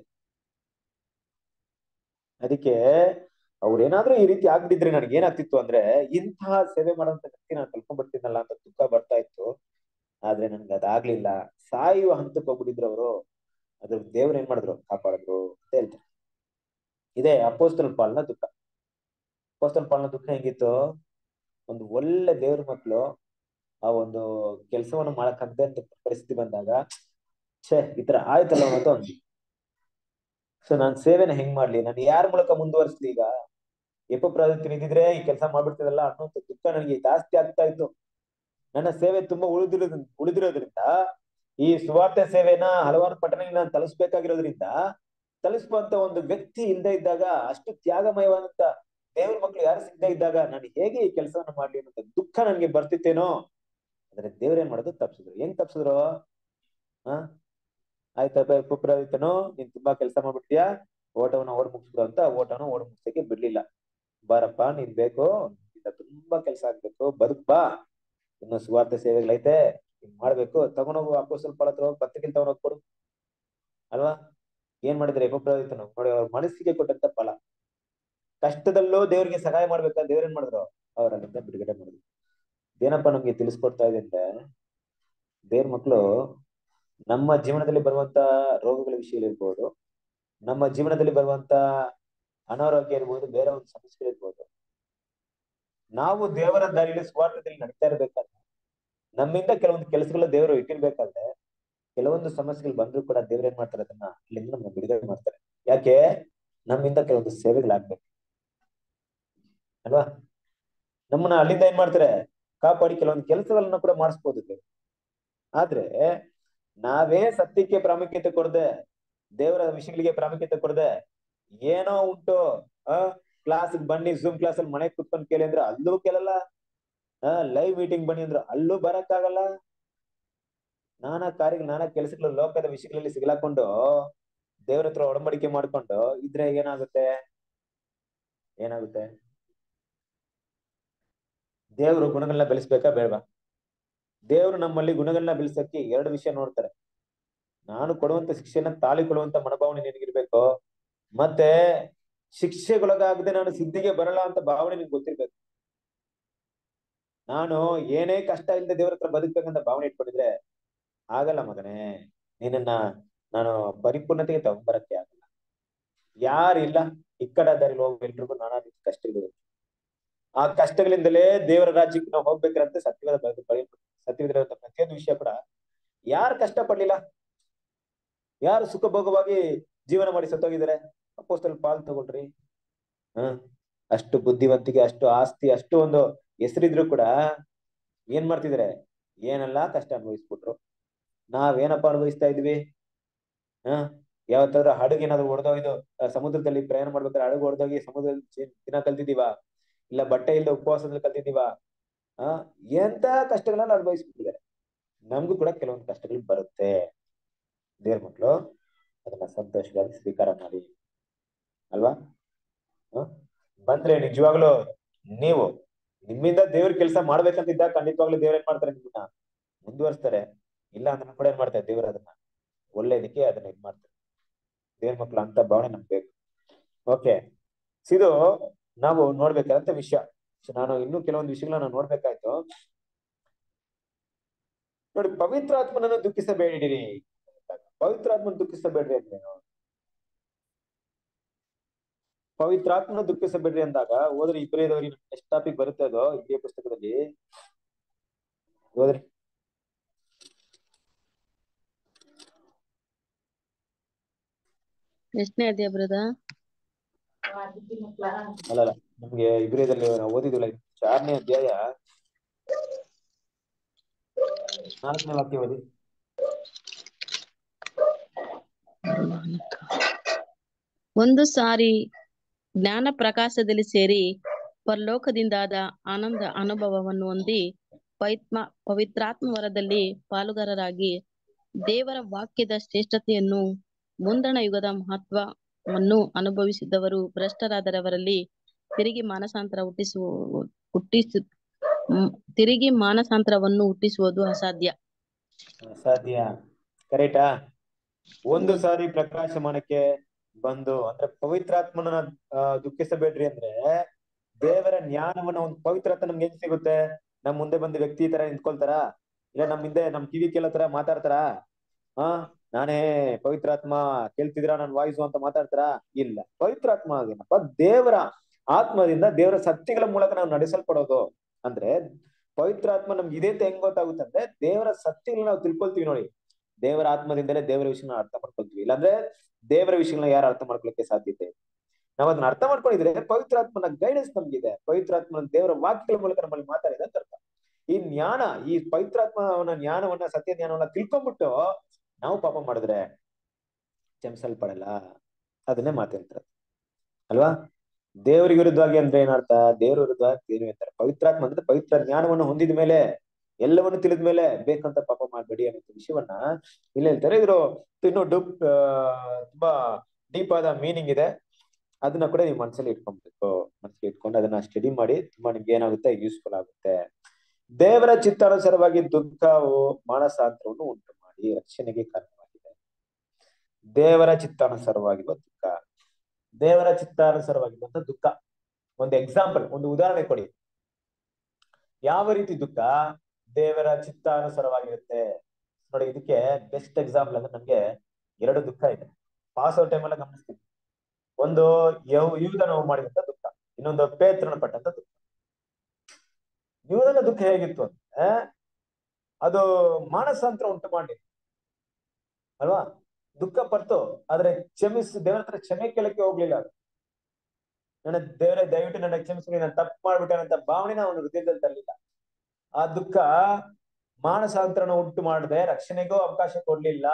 ಅದಕ್ಕೆ ಅವ್ರೇನಾದ್ರೂ ಈ ರೀತಿ ಆಗ್ಬಿಟ್ಟಿದ್ರೆ ನನಗೆ ಏನಾಗ್ತಿತ್ತು ಅಂದ್ರೆ ಇಂತಹ ಸೇವೆ ಮಾಡುವಂತ ವ್ಯಕ್ತಿ ನಾನು ಕಲ್ಕೊಂಡ್ ಬರ್ತೀನಲ್ಲ ಅಂತ ದುಃಖ ಬರ್ತಾ ಇತ್ತು ಆದ್ರೆ ನನ್ಗೆ ಅದಾಗ್ಲಿಲ್ಲ ಸಾಯುವ ಹಂತಕ್ಕೆ ಹೋಗ್ಬಿಟ್ಟಿದ್ರು ಅವರು ಅದ್ರ ದೇವ್ರು ಏನ್ ಮಾಡಿದ್ರು ಕಾಪಾಡಿದ್ರು ಅಂತ ಹೇಳ್ತಾರೆ ಇದೇ ಅಪೋಸ್ತಲ್ ಪಾಲ್ನ ದುಃಖ ಅಪೋಸ್ತಲ್ ಪಾಲ್ನ ದುಃಖ ಹೆಂಗಿತ್ತು ಒಂದು ಒಳ್ಳೆ ದೇವ್ರ ಮಕ್ಳು ಆ ಒಂದು ಕೆಲಸವನ್ನು ಮಾಡಕ್ಕಂತೆ ಅಂತ ಪರಿಸ್ಥಿತಿ ಬಂದಾಗ ಛೇ ಈ ತರ ಆಯ್ತಲ್ಲ ಅಂತ ಒಂದು ಸೊ ನಾನ್ ಸೇವೆನ ಹೆಂಗ್ ಮಾಡ್ಲಿ ನಾನು ಯಾರ ಮೂಲಕ ಮುಂದುವರಿಸ್ಲಿ ಈಗ ಎಪ್ಪ ಪ್ರಾಜೆಕ್ಟ್ ಇದ್ದಿದ್ರೆ ಈ ಕೆಲಸ ಮಾಡ್ಬಿಡ್ತಿದಲ್ಲ ಅನ್ನೋಂಥ ದುಃಖ ನನಗೆ ಜಾಸ್ತಿ ಆಗ್ತಾ ಇತ್ತು ನನ್ನ ಸೇವೆ ತುಂಬಾ ಉಳಿದಿರೋದ್ ಉಳಿದಿರೋದ್ರಿಂದ ಈ ಸುವಾರ್ತೆ ಸೇವೆನ ಹಲವಾರು ಪಟ್ಟಣಗಳಿಗೆ ನಾನು ತಲುಸ್ಬೇಕಾಗಿರೋದ್ರಿಂದ ತಲುಸ್ಬಂತ ಒಂದು ವ್ಯಕ್ತಿ ಇಲ್ಲದೆ ಇದ್ದಾಗ ಅಷ್ಟು ತ್ಯಾಗಮಯವಾದಂತ ದೇವ್ರ ಮಕ್ಳು ಯಾರು ಸಿಗದೆ ಇದ್ದಾಗ ನಾನು ಹೇಗೆ ಈ ಕೆಲಸವನ್ನ ಮಾಡ್ಲಿ ಅನ್ನೋ ದುಃಖ ನನ್ಗೆ ಬರ್ತಿತ್ತೇನೋ ಆದ್ರೆ ದೇವ್ರ ಏನ್ ಮಾಡೋದು ತಪ್ಸಿದ್ರು ಹೆಂಗ್ ತಪ್ಸಿದ್ರು ಹ ಆಯ್ತಪ್ಪ ಪುಪ್ರಾದಿತ್ಯನು ನೀನ್ ತುಂಬಾ ಕೆಲಸ ಮಾಡ್ಬಿಡ್ತೀಯಾ ಓಟವನ್ನ ಓಡ್ ಮುಗಿಸ್ಬಿಡು ಅಂತ ಓಟವನ್ನ ಓಡ್ ಮುಗ್ಸಕ್ಕೆ ಬಿಡ್ಲಿಲ್ಲ ಬಾರಪ್ಪ ನೀನ್ ಬೇಕು ನಿನ್ನಿಂದ ತುಂಬಾ ಕೆಲಸ ಆಗ್ಬೇಕು ಬದುಕ್ ಬಾ ಇನ್ನು ಸುವಾರ್ಥ ಸೇವೆಗಳೈತೆ ಹಿಂಗ್ ಮಾಡ್ಬೇಕು ತಗೊಂಡೋಗು ಅಪ್ಪು ಸ್ವಲ್ಪ ಹತ್ರ ಹೋಗಿ ಪತ್ರಿಕೆ ತಗೊಂಡೋಗ್ ಕೊಡು ಅಲ್ವಾ ಏನ್ ಮಾಡಿದ್ರೆ ಪುಪ್ರಾದಿತ್ಯನು ನೋಡಿ ಅವ್ರ ಮನಸ್ಸಿಗೆ ಕೊಟ್ಟಂತ ಫಲ ಕಷ್ಟದಲ್ಲೂ ದೇವ್ರಿಗೆ ಸಹಾಯ ಮಾಡ್ಬೇಕಾದ್ರೆ ದೇವ್ರ ಏನ್ ಮಾಡಿದ್ರು ಅವ್ರ ಅಲ್ಲಿಂದ ಬಿಡುಗಡೆ ಮಾಡಿದ್ರು ಏನಪ್ಪ ನಮ್ಗೆ ತಿಳಿಸ್ಕೊಡ್ತಾ ಇದೆ ಅಂದ್ರೆ ದೇವ್ರ ಮಕ್ಳು ನಮ್ಮ ಜೀವನದಲ್ಲಿ ಬರುವಂತ ರೋಗಗಳ ವಿಷಯಗಳಿರ್ಬೋದು ನಮ್ಮ ಜೀವನದಲ್ಲಿ ಬರುವಂತ ಅನಾರೋಗ್ಯ ಇರ್ಬೋದು ಬೇರೆ ಒಂದು ಸಮಸ್ಯೆಗಳಿರ್ಬೋದು ನಾವು ದೇವರ ದಾರಿಯಲ್ಲಿ ಸ್ವಾರ್ಥದಲ್ಲಿ ನಡೀತಾ ಇರ್ಬೇಕಾದ್ರೆ ನಮ್ಮಿಂದ ಕೆಲವೊಂದು ಕೆಲಸಗಳ ದೇವರು ಇಟ್ಟಿರ್ಬೇಕಾದ್ರೆ ಕೆಲವೊಂದು ಸಮಸ್ಯೆಗಳು ಬಂದ್ರು ಕೂಡ ದೇವ್ರ ಏನ್ ಮಾಡ್ತಾರೆ ಅದನ್ನ ಅಲ್ಲಿಂದ ನಮ್ಗೆ ಬಿಡುಗಡೆ ಮಾಡ್ತಾರೆ ಯಾಕೆ ನಮ್ಮಿಂದ ಕೆಲವೊಂದು ಸೇವೆಗಳಾಗ್ಬೇಕು ಅಲ್ವಾ ನಮ್ಮನ್ನ ಅಲ್ಲಿಂದ ಏನ್ ಮಾಡ್ತಾರೆ ಕಾಪಾಡಿ ಕೆಲವೊಂದು ಕೆಲಸಗಳನ್ನ ಕೂಡ ಮಾಡಿಸ್ಬೋದು ದೇವ್ರು ಆದ್ರೆ ನಾವೇ ಸತ್ಯಕ್ಕೆ ಪ್ರಾಮುಖ್ಯತೆ ಕೊಡದೆ ದೇವರ ವಿಷಯಗಳಿಗೆ ಪ್ರಾಮುಖ್ಯತೆ ಕೊಡದೆ ಏನೋ ಉಂಟು ಆ ಕ್ಲಾಸ್ ಬನ್ನಿ ಜೂಮ್ ಕ್ಲಾಸ್ ಅಲ್ಲಿ ಮನೆಗ್ ಕುತ್ಕೊಂಡ್ ಕೇಳಿ ಅಂದ್ರೆ ಅಲ್ಲೂ ಕೇಳಲ್ಲ ಆ ಲೈವ್ ಮೀಟಿಂಗ್ ಬನ್ನಿ ಅಂದ್ರೆ ಅಲ್ಲೂ ಬರಕ್ಕಾಗಲ್ಲ ನಾನಾ ಕಾರ್ಯಗಳು ನಾನಾ ಕೆಲಸಗಳು ಲೋಕದ ವಿಷಯಗಳಲ್ಲಿ ಸಿಗ್ಲಾಕೊಂಡು ದೇವ್ರ ಹತ್ರ ಒಡಂಬಡಿಕೆ ಮಾಡ್ಕೊಂಡು ಇದ್ರೆ ಏನಾಗುತ್ತೆ ಏನಾಗುತ್ತೆ ದೇವ್ರು ಗುಣಗಳನ್ನ ಬೆಳೆಸ್ಬೇಕಾ ಬೇಡವಾ ದೇವ್ರು ನಮ್ಮಲ್ಲಿ ಗುಣಗಳನ್ನ ಬೆಳೆಸಕ್ಕೆ ಎರಡು ವಿಷಯ ನೋಡ್ತಾರೆ ನಾನು ಕೊಡುವಂತ ಶಿಕ್ಷೆನ ತಾಳಿಕೊಳ್ಳುವಂತ ಮನೋಭಾವನೆ ನಿನಗಿರ್ಬೇಕು ಮತ್ತೆ ಶಿಕ್ಷೆಗೊಳಗಾಗದೆ ನಾನು ಸಿದ್ಧಿಗೆ ಬರಲ್ಲ ಅಂತ ಭಾವನೆ ನಿನ್ಗೆ ಗೊತ್ತಿರ್ಬೇಕು ನಾನು ಏನೇ ಕಷ್ಟ ಇಲ್ಲದೆ ದೇವ್ರ ಹತ್ರ ಬದುಕ್ಬೇಕಂತ ಭಾವನೆ ಇಟ್ಕೊಂಡಿದ್ರೆ ಆಗಲ್ಲ ಮಗನೇ ನಿನ್ನನ್ನ ನಾನು ಪರಿಪೂರ್ಣತೆಗೆ ತಗೊಂಡ್ಬರಕ್ಕೆ ಆಗಲ್ಲ ಯಾರಿಲ್ಲ ಇಕ್ಕಡ ದಾರಿಲಿ ಹೋಗುವ ಎಲ್ರಿಗೂ ನಾನಾ ರೀತಿ ಕಷ್ಟಗಳು ಆ ಕಷ್ಟಗಳಿಂದಲೇ ದೇವರ ರಾಜ್ಯಕ್ಕೆ ನಾವು ಹೋಗ್ಬೇಕಂತ ಸತ್ಯವಾದ ಸತ್ಯವಿದ್ರಂತ ಪ್ರತಿಯೊಂದು ವಿಷಯ ಕೂಡ ಯಾರು ಕಷ್ಟ ಪಡ್ಲಿಲ್ಲ ಯಾರು ಸುಖ ಭೋಗವಾಗಿ ಜೀವನ ಮಾಡಿ ಸತ್ತೋಗಿದ್ದಾರೆ ಅಪ್ಪೋಸ್ತಲ್ ಪಾಲ್ ತಗೊಳ್ರಿ ಹ ಅಷ್ಟು ಬುದ್ಧಿವಂತಿಕೆ ಅಷ್ಟು ಆಸ್ತಿ ಅಷ್ಟು ಒಂದು ಹೆಸರಿದ್ರು ಕೂಡ ಏನ್ ಮಾಡ್ತಿದಾರೆ ಏನೆಲ್ಲಾ ಕಷ್ಟ ಅನುಭವಿಸ್ಬಿಟ್ರು ನಾವೇನಪ್ಪ ಅನುಭವಿಸ್ತಾ ಇದ್ವಿ ಹ ಯಾವತ್ತಾದ್ರೂ ಹಡಗು ಏನಾದ್ರು ಹೊಡೆದೋಗಿದ್ದು ಸಮುದ್ರದಲ್ಲಿ ಪ್ರಯಾಣ ಮಾಡ್ಬೇಕಾದ್ರೆ ಹಡಗು ಹೊಡೆದೋಗಿ ಸಮುದ್ರದಲ್ಲಿ ದಿನ ಕಲ್ತಿದೀವ ಇಲ್ಲ ಬಟ್ಟೆ ಇಲ್ಲ ಉಪವಾಸದಲ್ಲಿ ಕಲ್ತಿದೀವ ಆ ಎಂತ ಕಷ್ಟಗಳನ್ನ ಅನುಭವಿಸ್ಬಿಟ್ಟಿದ್ದಾರೆ ನಮ್ಗೂ ಕೂಡ ಕೆಲವೊಂದು ಕಷ್ಟಗಳು ಬರುತ್ತೆ ದೇವ್ರ ಮಕ್ಳು ಅದನ್ನ ಸಂತೋಷವಾಗಿ ಸ್ವೀಕಾರ ಮಾಡಿ ಅಲ್ವಾ ಹ ಬಂದ್ರೆ ನಿಜವಾಗ್ಲು ನೀವು ನಿಮ್ಮಿಂದ ದೇವ್ರ ಕೆಲಸ ಮಾಡ್ಬೇಕಂತಿದ್ದಾಗ ಖಂಡಿತವಾಗ್ಲೂ ದೇವ್ರ ಏನ್ ಮಾಡ್ತಾರೆ ನಿಮ್ಮನ್ನ ಮುಂದುವರಿಸ್ತಾರೆ ಇಲ್ಲ ಅಂದ್ರೆ ಕೂಡ ಏನ್ ಮಾಡ್ತಾರೆ ದೇವ್ರ ಅದನ್ನ ಒಳ್ಳೇದಕ್ಕೆ ಅದನ್ನ ಇದ್ ಮಾಡ್ತಾರೆ ದೇವ್ರ ಮಕ್ಳು ಅಂತ ಭಾವನೆ ನಮ್ಗೆ ಬೇಕು ಓಕೆ ಇದು ನಾವು ನೋಡ್ಬೇಕಾದಂತ ವಿಷಯ ನಾನು ಇನ್ನೂ ಕೆಲವೊಂದು ವಿಷಯಗಳನ್ನ ನೋಡ್ಬೇಕಾಯ್ತು ನೋಡಿ ಪವಿತ್ರ ಆತ್ಮನನ್ನು ದುಃಖಿಸಬೇಡಿರಿ ಪವಿತ್ರ ಆತ್ಮನ ದುಃಖಿಸಬೇಡ್ರಿ ಅಂತೇನು ಪವಿತ್ರಾತ್ಮನ ದುಃಖಿಸಬೇಡ್ರಿ ಅಂದಾಗ ಹೋದ್ರೆ ಇಬ್ಬರೇದವ್ರಿಗೆ ಎಷ್ಟು ಟಾಪಿಕ್ ಬರುತ್ತೆ ಅದು ಇದೇ ಪುಸ್ತಕದಲ್ಲಿ ಹೋದ್ರಿ ಎಷ್ಟನೇ ಅಧ್ಯಾಯ ಬ್ರದ ಅಲ್ಲಲ್ಲ ನಮ್ಗೆ ಇಬ್ರೇದಲ್ಲಿ ನಾವು ಓದಿದ್ವಲ್ಲ ಆರನೇ ಅಧ್ಯಾಯ ನಾಲ್ಕನೇ ವಾಕ್ಯ ಓದಿ ಒಂದು ಸಾರಿ ಜ್ಞಾನ ಪ್ರಕಾಶದಲ್ಲಿ ಸೇರಿ ಪರಲೋಕದಿಂದಾದ ಆನಂದ ಅನುಭವವನ್ನು ಹೊಂದಿ ಪವಿತ್ಮ ಪವಿತ್ರಾತ್ಮ ವರದಲ್ಲಿ ಪಾಲುಗಾರರಾಗಿ ದೇವರ ವಾಕ್ಯದ ಶ್ರೇಷ್ಠತೆಯನ್ನು ಮುಂದಣ ಯುಗದ ಮಹತ್ವವನ್ನು ಅನುಭವಿಸಿದವರು ಭ್ರಷ್ಟರಾದರವರಲ್ಲಿ ತಿರುಗಿ ಮಾನಸಾಂತರ ಹುಟ್ಟಿಸುವ ಹುಟ್ಟಿಸು ಮ್, ತಿರುಗಿ ಮಾನಸಾಂತರವನ್ನು ಹುಟ್ಟಿಸುವುದು ಅಸಾಧ್ಯ ಸಾಧ್ಯ ಕರೆಕ್ಟಾ ಒಂದು ಸಾರಿ ಪ್ರಕಾಶಮಾನಕ್ಕೆ ಬಂದು ಅಂದ್ರೆ ಪವಿತ್ರಾತ್ಮನ ಆ, ದುಃಖಿಸಬೇಡ್ರಿ ಅಂದ್ರೆ ದೇವರ ಜ್ಞಾನವನ್ನ ಒಂದು ಪವಿತ್ರಾತ್ಮ ನಮ್ಗೆ ಹೆಂಗ್ ಸಿಗುತ್ತೆ ನಮ್ ಮುಂದೆ ಬಂದ ವ್ಯಕ್ತಿ ತರ ನಿಂತ್ಕೊಳ್ತಾರ ಇಲ್ಲ ನಮ್ ಹಿಂದೆ ನಮ್ ಕಿವಿ ಕೇಳೋ ತರ ಮಾತಾಡ್ತಾರ ಆ ನಾನೇ ಪವಿತ್ರಾತ್ಮ ಕೇಳ್ತಿದ್ರ ನನ್ ವಾಯ್ಸು ಅಂತ ಮಾತಾಡ್ತಾರಾ ಇಲ್ಲ ಪವಿತ್ರಾತ್ಮ ಅದೇನಪ್ಪ ದೇವರ ಆತ್ಮದಿಂದ ದೇವರ ಸತ್ಯಗಳ ಮೂಲಕ ನಾವು ನಡೆಸಲ್ಪಡೋದು ಅಂದ್ರೆ ಪವಿತ್ರಾತ್ಮ ನಮ್ಗೆ ಇದೆ ಅಂತ ಹೆಂಗ್ ಗೊತ್ತಾಗುತ್ತೆ ಅಂದ್ರೆ ದೇವರ ಸತ್ಯಗಳನ್ನ ನಾವು ತಿಳ್ಕೊಳ್ತೀವಿ ನೋಡಿ ದೇವರ ಆತ್ಮದಿಂದಲೇ ದೇವರ ವಿಷಯನ ಅರ್ಥ ಮಾಡ್ಕೊಳ್ತೀವಿ ಇಲ್ಲಾಂದ್ರೆ ದೇವರ ವಿಷಯಗಳನ್ನ ಯಾರು ಅರ್ಥ ಮಾಡ್ಕೊಳಕ್ಕೆ ಸಾಧ್ಯತೆ ಇಲ್ಲ. ನಾವ್ ಅದನ್ನ ಅರ್ಥ ಮಾಡ್ಕೊಂಡಿದ್ರೆ ಪವಿತ್ರಾತ್ಮನ ಗೈಡೆನ್ಸ್ ನಮ್ಗಿದೆ ಪವಿತ್ರಾತ್ಮನ ದೇವರ ವಾಕ್ಯಗಳ ಮೂಲಕ ನಮ್ಮಲ್ಲಿ ಮಾತಾಡಿದೆ ಅಂತ ಅರ್ಥ ಈ ಜ್ಞಾನ ಈ ಪವಿತ್ರಾತ್ಮನ ಜ್ಞಾನವನ್ನ ಸತ್ಯ ಜ್ಞಾನವನ್ನ ತಿಳ್ಕೊಂಡ್ಬಿಟ್ಟು ನಾವು ಪಾಪ ಮಾಡಿದ್ರೆ ಕ್ಷಮಿಸಲ್ಪಡಲ್ಲ ಅದನ್ನೇ ಮಾತಾಡ್ತಾರೆ ಅಲ್ವಾ ದೇವರಿಗೆ ವಿರುದ್ಧವಾಗಿ ಅಂದ್ರೆ ಏನರ್ಥ ದೇವ್ರ ವಿರುದ್ಧವಾಗಿ ಏನು ಅಂತಾರೆ ಪವಿತ್ರಾತ್ಮ ಅಂದ್ರೆ ಪವಿತ್ರ ಜ್ಞಾನವನ್ನು ಹೊಂದಿದ ಮೇಲೆ ಎಲ್ಲವನ್ನು ತಿಳಿದ ಮೇಲೆ ಬೇಕಂತ ಪಾಪ ಮಾಡಬೇಡಿ ಅನ್ನೋ ವಿಷಯವನ್ನ ಇಲ್ಲಿ ಹೇಳ್ತಾರೆ ಇದ್ರು ಇನ್ನು ಡುಪ್ ತುಂಬಾ ಡೀಪ್ ಆದ ಮೀನಿಂಗ್ ಇದೆ ಅದನ್ನ ಕೂಡ ನೀವು ಮನಸ್ಸಲ್ಲಿ ಇಟ್ಕೊಬೇಕು ಮನಸ್ಸಲ್ಲಿ ಇಟ್ಕೊಂಡು ಅದನ್ನ ಸ್ಟಡಿ ಮಾಡಿ ತುಂಬಾ ನಿಮ್ಗೆ ಏನಾಗುತ್ತೆ ಯೂಸ್ಫುಲ್ ಆಗುತ್ತೆ ದೇವರ ಚಿತ್ತಾನುಸಾರವಾಗಿ ದುಃಖವು ಮಾನಸಾಂತರವನ್ನು ಉಂಟು ಮಾಡಿ ರಕ್ಷಣೆಗೆ ಕಾರಣವಾಗಿದೆ ದೇವರ ಚಿತ್ತಾನುಸಾರವಾಗಿರುವ ದುಃಖ ದೇವರ ಚಿತ್ತಾನುಸಾರವಾಗಿರುವಂತ ದುಃಖ ಒಂದು ಎಕ್ಸಾಂಪಲ್ ಒಂದು ಉದಾಹರಣೆ ಕೊಡಿ ಯಾವ ರೀತಿ ದುಃಖ ದೇವರ ಚಿತ್ತಾನುಸಾರವಾಗಿರುತ್ತೆ ನೋಡಿ ಇದಕ್ಕೆ ಬೆಸ್ಟ್ ಎಕ್ಸಾಂಪಲ್ ಅಂದ್ರೆ ನಮ್ಗೆ ಎರಡು ದುಃಖ ಇದೆ ಪಾಸ್ ಔಟ್ ಟೈಮ್ ಎಲ್ಲ ಗಮನಿಸ್ತೀವಿ ಒಂದು ಯವ್ ಯೂದನ ಮಾಡಿದಂತ ದುಃಖ ಇನ್ನೊಂದು ಪೇತ್ರನ ಪಟ್ಟಂತ ದುಃಖ ಯೂದನ ದುಃಖ ಹೇಗಿತ್ತು ಅಂದ್ರೆ ಅದು ಮಾನಸಾಂತರ ಉಂಟು ಮಾಡಿ ಅಲ್ವಾ ದುಃಖ ಪಡ್ತು ಆದ್ರೆ ಕ್ಷಮಿಸ್ ದೇವರ ಹತ್ರ ಕ್ಷಮೆ ಕೇಳಕ್ಕೆ ಹೋಗ್ಲಿಲ್ಲ ಅದು ನನ್ನ ದೇವರೇ ದಯವಿಟ್ಟು ನನ್ನ ಕ್ಷಮಿಸಿ ನಾನು ತಪ್ಪು ಮಾಡ್ಬಿಟ್ಟೇನಂತ ಭಾವನೆನ ಅವನು ಹೃದಯದಲ್ಲಿ ತರಲಿಲ್ಲ ಆ ದುಃಖ ಮಾನಸಾಂತರನ ಉಂಟು ಮಾಡದೆ ರಕ್ಷಣೆಗೂ ಅವಕಾಶ ಕೊಡ್ಲಿಲ್ಲ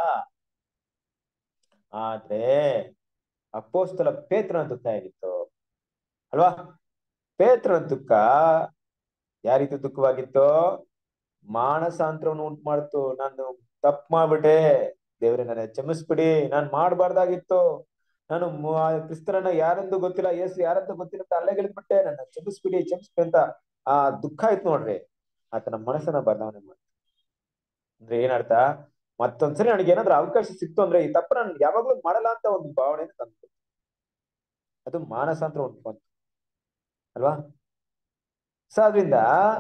ಆದ್ರೆ ಅಪ್ಪೋಸ್ತಲ ಪೇತ್ರನ ದುಃಖ ಹೇಗಿತ್ತು ಅಲ್ವಾ ಪೇತ್ರನ ದುಃಖ ಯಾವ ರೀತಿ ದುಃಖವಾಗಿತ್ತು ಮಾನಸಾಂತರವನ್ನು ಉಂಟು ಮಾಡ್ತು ನಾನು ತಪ್ಪು ಮಾಡ್ಬಿಟ್ಟೆ ದೇವ್ರೆ ನನ್ನ ಕ್ಷಮಿಸ್ಬಿಡಿ ನಾನ್ ಮಾಡ್ಬಾರ್ದಾಗಿತ್ತು ನಾನು ಮು- ಆ ಕ್ರಿಸ್ತರನ್ನ ಯಾರೆಂದು ಗೊತ್ತಿಲ್ಲ ಯೇಸು ಯಾರಂತ ಗೊತ್ತಿಲ್ಲ ಅಂತ ಅಲ್ಲೆಗೆಳ್ಬಿಟ್ಟೆ ನನ್ನ ಕ್ಷಮಿಸ್ಬಿಡಿ ಕ್ಷಮಿಸ್ಬಿಡಿ ಅಂತ ಆ ದುಃಖ ಆಯ್ತು ನೋಡ್ರಿ ಆತನ ಮನಸ್ಸನ್ನ ಬದಲಾವಣೆ ಮಾಡಿ ಅಂದ್ರೆ ಏನರ್ಥ ಮತ್ತೊಂದ್ಸರಿ ನನಗೆ ಏನಾದ್ರೂ ಅವಕಾಶ ಸಿಕ್ತು ಅಂದ್ರೆ ಈ ತಪ್ಪು ನಾನು ಯಾವಾಗ್ಲೂ ಮಾಡಲ್ಲ ಅಂತ ಒಂದು ಭಾವನೆ ತಂತು ಅದು ಮಾನಸಾಂತರ ಉಂಟು ಬಂತು ಅಲ್ವಾ ಸೊ ಅದ್ರಿಂದ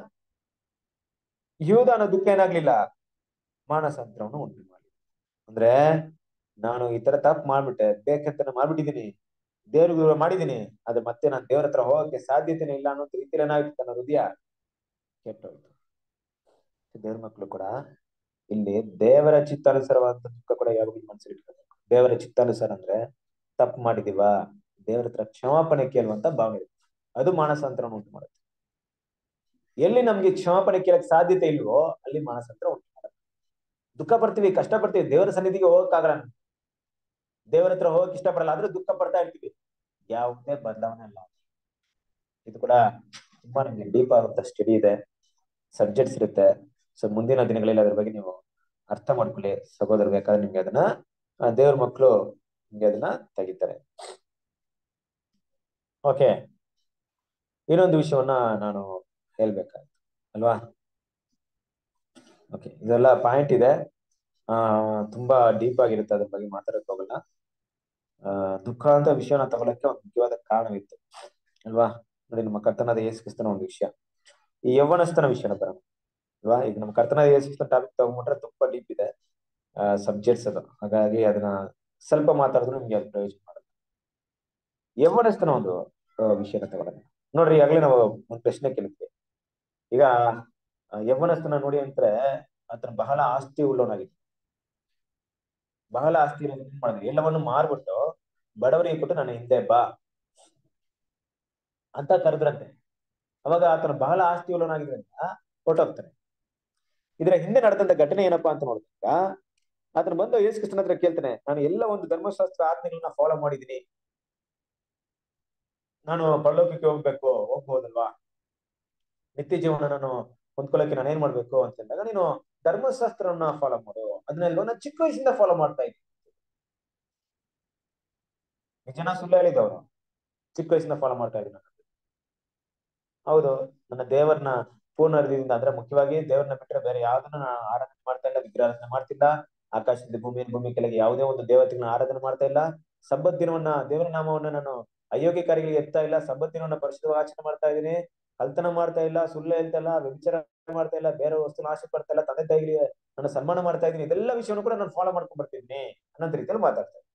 ಯೂದನ ದುಃಖ ಏನಾಗ್ಲಿಲ್ಲ ಮಾನಸಾಂತರವನ್ನು ಉಂಟು ಮಾಡಿ ಅಂದ್ರೆ ನಾನು ಈ ತರ ತಪ್ಪು ಮಾಡ್ಬಿಟ್ಟೆ ಬೇಕಂತ ನಾನು ಮಾಡ್ಬಿಟ್ಟಿದೀನಿ ದೇವ್ರಿಗೆ ಮಾಡಿದೀನಿ ಆದ್ರೆ ಮತ್ತೆ ನಾನು ದೇವ್ರ ಹತ್ರ ಹೋಗಕ್ಕೆ ಸಾಧ್ಯತೆನೇ ಇಲ್ಲ ಅನ್ನೋ ರೀತಿಯಲ್ಲಿ ಏನಾಯ್ತು ತನ್ನ ಹೃದಯ ಕೆಟ್ಟೋಯ್ತು ದೇವ್ರ ಮಕ್ಕಳು ಕೂಡ ಇಲ್ಲಿ ದೇವರ ಚಿತ್ತಾನುಸಾರವಾದಂತ ದುಃಖ ಕೂಡ ಯಾವಾಗಲೂ ಮನಸ್ಸಲ್ಲಿ ಇಟ್ಕೋಬೇಕು ದೇವರ ಚಿತ್ತಾನುಸಾರ ಅಂದ್ರೆ ತಪ್ಪು ಮಾಡಿದೀವ ದೇವರ ಹತ್ರ ಕ್ಷಮಾಪಣೆ ಕೇಳುವಂತ ಭಾವನೆ ಇರುತ್ತೆ ಅದು ಮಾನಸಾಂತರ ಉಂಟು ಮಾಡುತ್ತೆ ಎಲ್ಲಿ ನಮ್ಗೆ ಕ್ಷಮಾಪಣೆ ಕೇಳಕ್ ಸಾಧ್ಯತೆ ಇಲ್ವೋ ಅಲ್ಲಿ ಮಾನಸಾಂತರ ಉಂಟು ಮಾಡುತ್ತೆ ದುಃಖ ಪಡ್ತೀವಿ ಕಷ್ಟ ಪಡ್ತೀವಿ ದೇವರ ಸನ್ನಿಧಿಗೆ ಹೋಗಕ್ಕಾಗಲ್ಲ ನಮ್ಗೆ. ದೇವರ ಹತ್ರ ಹೋಗಕ್ ಇಷ್ಟಪಡಲ್ಲ ಆದ್ರೂ ದುಃಖ ಪಡ್ತಾ ಇರ್ತೀವಿ ಯಾವುದೇ ಬದಲಾವಣೆ ಅಲ್ಲ ಇದು ಕೂಡ ತುಂಬಾ ನಿಮ್ಗೆ ಡೀಪ್ ಆಗುವಂತ ಸ್ಟಡಿ ಇದೆ ಸಬ್ಜೆಕ್ಟ್ಸ್ ಇರುತ್ತೆ ಸೊ ಮುಂದಿನ ದಿನಗಳಲ್ಲಿ ಅದ್ರ ಬಗ್ಗೆ ನೀವು ಅರ್ಥ ಮಾಡ್ಕೊಳ್ಳಿ ಸಹೋದರ ಬೇಕಾದ್ರೆ ನಿಮ್ಗೆ ಅದನ್ನ ಆ, ದೇವ್ರ ಮಕ್ಕಳು ನಿಮ್ಗೆ ಅದನ್ನ ತೆಗಿತಾರೆ ಓಕೆ ಇನ್ನೊಂದು ವಿಷಯವನ್ನ ನಾನು ಹೇಳ್ಬೇಕಾಯ್ತು ಅಲ್ವಾ ಓಕೆ ಇದೆಲ್ಲ ಪಾಯಿಂಟ್ ಇದೆ ಆ ತುಂಬಾ ಡೀಪ್ ಆಗಿರುತ್ತೆ ಅದ್ರ ಬಗ್ಗೆ ಮಾತಾಡಕ್ ಹೋಗಲ್ಲ ಆ ದುಃಖ ಅಂತ ವಿಷಯನ ತಗೊಳಕ್ಕೆ ಒಂದು ಮುಖ್ಯವಾದ ಕಾರಣವಿತ್ತು ಅಲ್ವಾ ನೋಡಿ ನಮ್ಮ ಕರ್ತನಾದ ಯೇಸು ಕ್ರಿಸ್ತನ ಒಂದು ವಿಷಯ ಈ ಯೌವನಸ್ಥನ ವಿಷಯನ ಬರೋಣ ಅಲ್ವಾ ಈಗ ನಮ್ಮ ಕರ್ತನಾದ ಯೇಸು ಕ್ರಿಸ್ತನ ಟಾಪಿಕ್ ತಗೊಂಡ್ಬಿಟ್ರೆ ತುಂಬಾ ಡೀಪ್ ಇದೆ ಸಬ್ಜೆಕ್ಟ್ಸ್ ಅದು ಹಾಗಾಗಿ ಅದನ್ನ ಸ್ವಲ್ಪ ಮಾತಾಡಿದ್ರು ನಿಮ್ಗೆ ಅದು ಪ್ರಯೋಜನ ಮಾಡುತ್ತೆ ಯೌವನಸ್ಥನ ಒಂದು ಆ, ವಿಷಯನ ತಗೊಳ್ಳೋಣ ನೋಡ್ರಿ ಈಗಾಗಲೇ ನಾವು ಒಂದು ಪ್ರಶ್ನೆ ಕೇಳಿದ್ವಿ ಈಗ ಆ, ಯೌವನಸ್ಥನ ನೋಡಿ ಅಂದ್ರೆ ಆತನ ಬಹಳ ಆಸ್ತಿ ಉಳ್ಳವನಾಗಿತ್ತು ಬಹಳ ಆಸ್ತಿ ಇರೋದು ಏನ್ ಮಾಡಿದ್ವಿ ಎಲ್ಲವನ್ನು ಮಾರ್ಬಿಟ್ಟು ಬಡವರಿಗೆ ಕೊಟ್ಟು ನನ್ನ ಹಿಂದೆ ಬಾ ಅಂತ ಕರೆದ್ರಂತೆ ಅವಾಗ ಆತನ ಬಹಳ ಆಸ್ತಿ ಉಳ್ಳವನಾಗಿದ್ರಿಂದ ಹೊರಟೋಗ್ತಾನೆ ಇದರ ಹಿಂದೆ ನಡೆದಂತ ಘಟನೆ ಏನಪ್ಪಾ ಅಂತ ನೋಡಿದಾಗ ಆತನ ಬಂದು ಯೇಸು ಕೃಷ್ಣನ ಹತ್ರ ಕೇಳ್ತಾನೆ ನಾನು ಎಲ್ಲ ಒಂದು ಧರ್ಮಶಾಸ್ತ್ರ ಆಜ್ಞೆಗಳನ್ನ ಫಾಲೋ ಮಾಡಿದೀನಿ ನಾನು ಪರಲೋಕಕ್ಕೆ ಹೋಗ್ಬೇಕು ಹೋಗ್ಬೋದಲ್ವಾ ನಿತ್ಯ ಜೀವನ ನಾನು ಹೊಂದ್ಕೊಳ್ಳಕ್ಕೆ ನಾನು ಏನ್ ಮಾಡ್ಬೇಕು ಅಂತ ಹೇಳಿದಾಗ ನೀನು ಧರ್ಮಶಾಸ್ತ್ರವನ್ನ ಫಾಲೋ ಮಾಡು ಅದನ್ನೆಲ್ಲ ನಾನು ಚಿಕ್ಕ ವಯಸ್ಸಿಂದ ಫಾಲೋ ಮಾಡ್ತಾ ಇದ್ದೀನಿ ಜನ ಸುಳ್ಳು ಹೇಳಿದವರು ಚಿಕ್ಕ ವಯಸ್ಸಿಂದ ಫಾಲೋ ಮಾಡ್ತಾ ಇದ್ದೀನಿ ನಾನು ಹೌದು ನನ್ನ ದೇವರನ್ನ ಪೂರ್ಣ ಹೃದಯದಿಂದ ಅಂದ್ರೆ ಮುಖ್ಯವಾಗಿ ದೇವರನ್ನ ಬಿಟ್ಟರೆ ಬೇರೆ ಯಾವ್ದನ್ನ ನಾನು ಆರಾಧನೆ ಮಾಡ್ತಾ ಇಲ್ಲ ವಿಗ್ರಹನ ಮಾಡ್ತಿಲ್ಲ ಆಕಾಶದಿಂದ ಭೂಮಿ ಭೂಮಿ ಕೆಳಗೆ ಯಾವುದೇ ಒಂದು ದೇವತೆಗಳನ್ನ ಆರಾಧನೆ ಮಾಡ್ತಾ ಇಲ್ಲ ಸಬ್ಬತ್ ದಿನವನ್ನ ದೇವರ ನಾಮವನ್ನ ನಾನು ಅಯೋಗ್ಯ ಕಾರ್ಯಗಳಿಗೆ ಎತ್ತಾ ಇಲ್ಲ ಸಬ್ಬತ್ ದಿನವನ್ನ ಪರಿಶುದ್ಧ ಆಚರಣೆ ಮಾಡ್ತಾ ಇದ್ದೀನಿ ಕಳ್ತನ ಮಾಡ್ತಾ ಇಲ್ಲ ಸುಳ್ಳು ಹೇಳ್ತಾ ಇಲ್ಲ ವ್ಯಭಿಚಾರ ಮಾಡ್ತಾ ಇಲ್ಲ ಬೇರೆ ವಸ್ತು ಆಸೆ ಪಡ್ತಾ ಇಲ್ಲ ತಂದೆ ತಾಯಿಗೆ ನನ್ನ ಸನ್ಮಾನ ಮಾಡ್ತಾ ಇದ್ದೀನಿ ಇದೆಲ್ಲ ವಿಷಯವನ್ನು ಕೂಡ ನಾನು ಫಾಲೋ ಮಾಡ್ಕೊಂಡ್ ಬರ್ತಿದ್ದೀನಿ ಅನ್ನೋದ್ ರೀತಿಯಲ್ಲಿ ಮಾತಾಡ್ತಾ ಇದ್ದೀನಿ.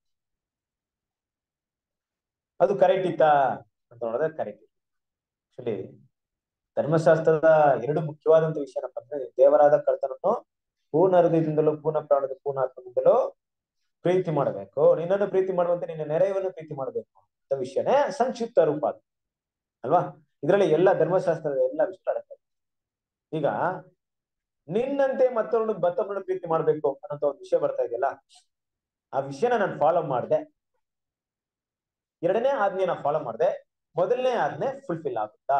ಅದು ಕರೆಕ್ಟ್ ಇತ್ತಾ ಅಂತ ನೋಡಿದ್ರೆ ಕರೆಕ್ಟ್ ಆಕ್ಚುಲಿ ಧರ್ಮಶಾಸ್ತ್ರದ ಎರಡು ಮುಖ್ಯವಾದಂತ ವಿಷಯ ಏನಪ್ಪ ಅಂದ್ರೆ ದೇವರಾದ ಕರ್ತನನ್ನು ಪೂರ್ಣ ಹೃದಯದಿಂದಲೂ ಪೂರ್ಣ ಪ್ರಾಣದ ಪೂರ್ಣ ಆತ್ಮದಿಂದಲೂ ಪ್ರೀತಿ ಮಾಡಬೇಕು ನಿನ್ನನ್ನು ಪ್ರೀತಿ ಮಾಡುವಂತೆ ನಿನ್ನ ನೆರೆಯವನ್ನು ಪ್ರೀತಿ ಮಾಡಬೇಕು ಅಂತ ವಿಷಯನೇ ಸಂಕ್ಷಿಪ್ತ ರೂಪ ಅದು ಅಲ್ವಾ ಇದರಲ್ಲಿ ಎಲ್ಲ ಧರ್ಮಶಾಸ್ತ್ರದ ಎಲ್ಲ ವಿಷಯ ಅಡಕ ಈಗ ನಿನ್ನಂತೆ ಮತ್ತೊಂದು ಮತ್ತೊಬ್ಬರನ್ನು ಪ್ರೀತಿ ಮಾಡ್ಬೇಕು ಅನ್ನೋ ಒಂದು ವಿಷಯ ಬರ್ತಾ ಇದೆಯಲ್ಲ ಆ ವಿಷಯನ ನಾನು ಫಾಲೋ ಮಾಡಿದೆ ಎರಡನೇ ಆಜ್ಞೆನ ಫಾಲೋ ಮಾಡಿದೆ ಮೊದಲನೇ ಆಜ್ಞೆ ಫುಲ್ಫಿಲ್ ಆಗುತ್ತಾ